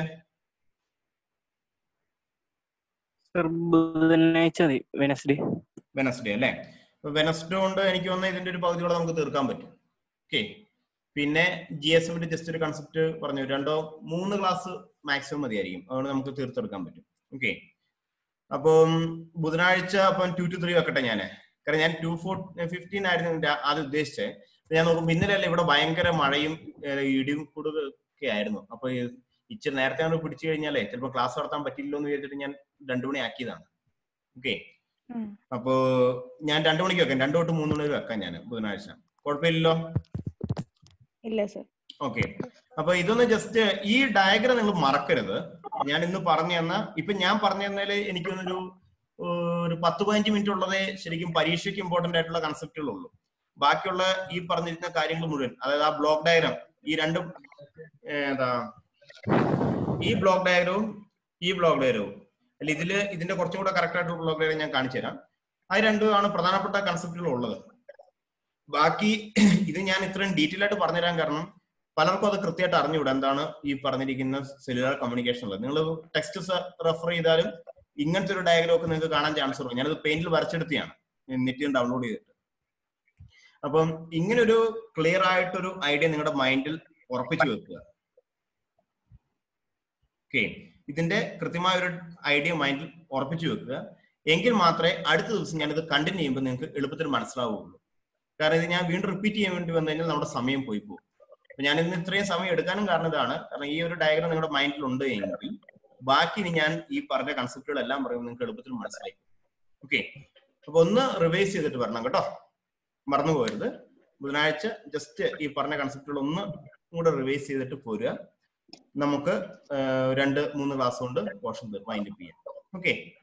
സർ ബുധനാഴ്ച മതി വെനസ്ഡേ വെനസ്ഡേ അല്ലേ അപ്പൊ വെനസ്ഡേ കൊണ്ട് എനിക്ക് തോന്നുന്നത് ഇതിന്റെ ഒരു പകുതിയോടെ നമുക്ക് തീർക്കാൻ പറ്റും ഓക്കെ പിന്നെ ജി എസ് എമ്മിന്റെ ജസ്റ്റ് ഒരു കൺസെപ്റ്റ് പറഞ്ഞു രണ്ടോ മൂന്ന് ക്ലാസ് മാക്സിമം മതിയായിരിക്കും അതുകൊണ്ട് നമുക്ക് തീർത്തെടുക്കാൻ പറ്റും ഓക്കെ അപ്പം ബുധനാഴ്ച അപ്പം ടു ടു ത്രീ വെക്കട്ടെ ഞാൻ കാരണം ഞാൻ ടു ഫോർ ഫിഫ്റ്റീൻ ആയിരുന്നു ഇതിന്റെ ആദ്യം ഉദ്ദേശിച്ചത് അപ്പൊ ഞാൻ നോക്കുമ്പോൾ ഇന്നലെയല്ല ഇവിടെ ഭയങ്കര മഴയും ഏഹ്, ഇടിയും കൂടുതൽ ഒക്കെ ആയിരുന്നു അപ്പൊ ഈ ഇച്ചിരി നേരത്തെ നമ്മൾ പിടിച്ചു കഴിഞ്ഞാലേ ചിലപ്പോൾ ക്ലാസ് നടത്താൻ പറ്റില്ലല്ലോ എന്ന് വിചാരിച്ചിട്ട് ഞാൻ രണ്ടു മണി ആക്കിയതാണ് ഓക്കെ അപ്പോ ഞാൻ രണ്ടു മണിക്ക് വെക്കാം രണ്ടു തൊട്ട് മൂന്ന് മണി വരെ വെക്കാം ഞാൻ ബുധനാഴ്ച കുഴപ്പമില്ലല്ലോ ഇല്ല സർ ഓക്കെ അപ്പൊ ഇതൊന്ന് ജസ്റ്റ് ഈ ഡയഗ്രം നിങ്ങൾ മറക്കരുത് ഞാൻ ഇന്ന് പറഞ്ഞു തന്ന ഇപ്പൊ ഞാൻ പറഞ്ഞു തന്നതിൽ എനിക്കൊന്നൊരു ഒരു പത്ത് പതിനഞ്ച് മിനിറ്റ് ഉള്ളതേ ശരിക്കും പരീക്ഷയ്ക്ക് ഇമ്പോർട്ടന്റ് ആയിട്ടുള്ള കൺസെപ്റ്റുകളുള്ളൂ ബാക്കിയുള്ള ഈ പറഞ്ഞിരുന്ന കാര്യങ്ങൾ മുഴുവൻ അതായത് ആ ബ്ലോക്ക് ഡയഗ്രാം ഈ രണ്ടും ഏതാ ഈ ബ്ലോക്ക് ഡയഗ്രവും ഈ ബ്ലോക്ക് ഡയഗ്രവും അല്ല ഇതില് ഇതിന്റെ കുറച്ചും കൂടെ കറക്റ്റ് ആയിട്ടുള്ള ബ്ലോക്ക് ഡയഗ്രം ഞാൻ കാണിച്ചു തരാം അത് രണ്ടുമാണ് പ്രധാനപ്പെട്ട കൺസെപ്റ്റുകൾ ഉള്ളത് ബാക്കി ഇത് ഞാൻ ഇത്രയും ഡീറ്റെയിൽ ആയിട്ട് പറഞ്ഞുതരാൻ കാരണം പലർക്കും അത് കൃത്യമായിട്ട് അറിഞ്ഞുകൂടാ എന്താണ് ഈ പറഞ്ഞിരിക്കുന്ന സെല്ലുലാർ കമ്മ്യൂണിക്കേഷൻ ഉള്ളത് നിങ്ങൾ ടെക്സ്റ്റ് റെഫർ ചെയ്താലും ഇങ്ങനത്തെ ഒരു ഡയഗ്രാം ഒക്കെ നിങ്ങൾക്ക് കാണാൻ ചാൻസ് ഉള്ളൂ ഞാനത് പെയിന്റിൽ വരച്ചെടുത്തിയാണ് നെറ്റിൽ ഡൗൺലോഡ് ചെയ്തിട്ട് അപ്പം ഇങ്ങനെ ഒരു ക്ലിയർ ആയിട്ടൊരു ഐഡിയ നിങ്ങളുടെ മൈൻഡിൽ ഉറപ്പിച്ചു വെക്കുക ഓക്കെ ഇതിന്റെ കൃത്യമായ ഒരു ഐഡിയ മൈൻഡിൽ ഉറപ്പിച്ചു വെക്കുക എങ്കിൽ മാത്രമേ അടുത്ത ദിവസം ഞാനിത് കണ്ടിന്യൂ ചെയ്യുമ്പോൾ നിങ്ങൾക്ക് എളുപ്പത്തിൽ മനസ്സിലാവുകയുള്ളൂ കാരണം ഇത് ഞാൻ വീണ്ടും റിപ്പീറ്റ് ചെയ്യാൻ വേണ്ടി വന്നു കഴിഞ്ഞാൽ നമ്മുടെ സമയം പോയി പോകും അപ്പൊ ഞാൻ ഇന്ന് ഇത്രയും സമയം എടുക്കാനും കാരണം ഇതാണ് കാരണം ഈ ഒരു ഡയഗ്രാം നിങ്ങളുടെ മൈൻഡിൽ ഉണ്ട് എങ്കിൽ ബാക്കി ഇനി ഞാൻ ഈ പറഞ്ഞ കൺസെപ്റ്റുകളെല്ലാം പറയുമ്പോൾ നിങ്ങൾക്ക് എളുപ്പത്തിൽ മനസ്സിലായി ഓക്കെ അപ്പൊ ഒന്ന് റിവൈസ് ചെയ്തിട്ട് വരണം കേട്ടോ മറന്നു പോകരുത് ബുധനാഴ്ച ജസ്റ്റ് ഈ പറഞ്ഞ കൺസെപ്റ്റുകൾ ഒന്ന് കൂടെ റിവൈസ് ചെയ്തിട്ട് പോരുക നമുക്ക് ആ, രണ്ട് മൂന്ന് ക്ലാസ് കൊണ്ട് പോർഷൻ വൈൻഡപ്പ് ചെയ്യാം ഓക്കെ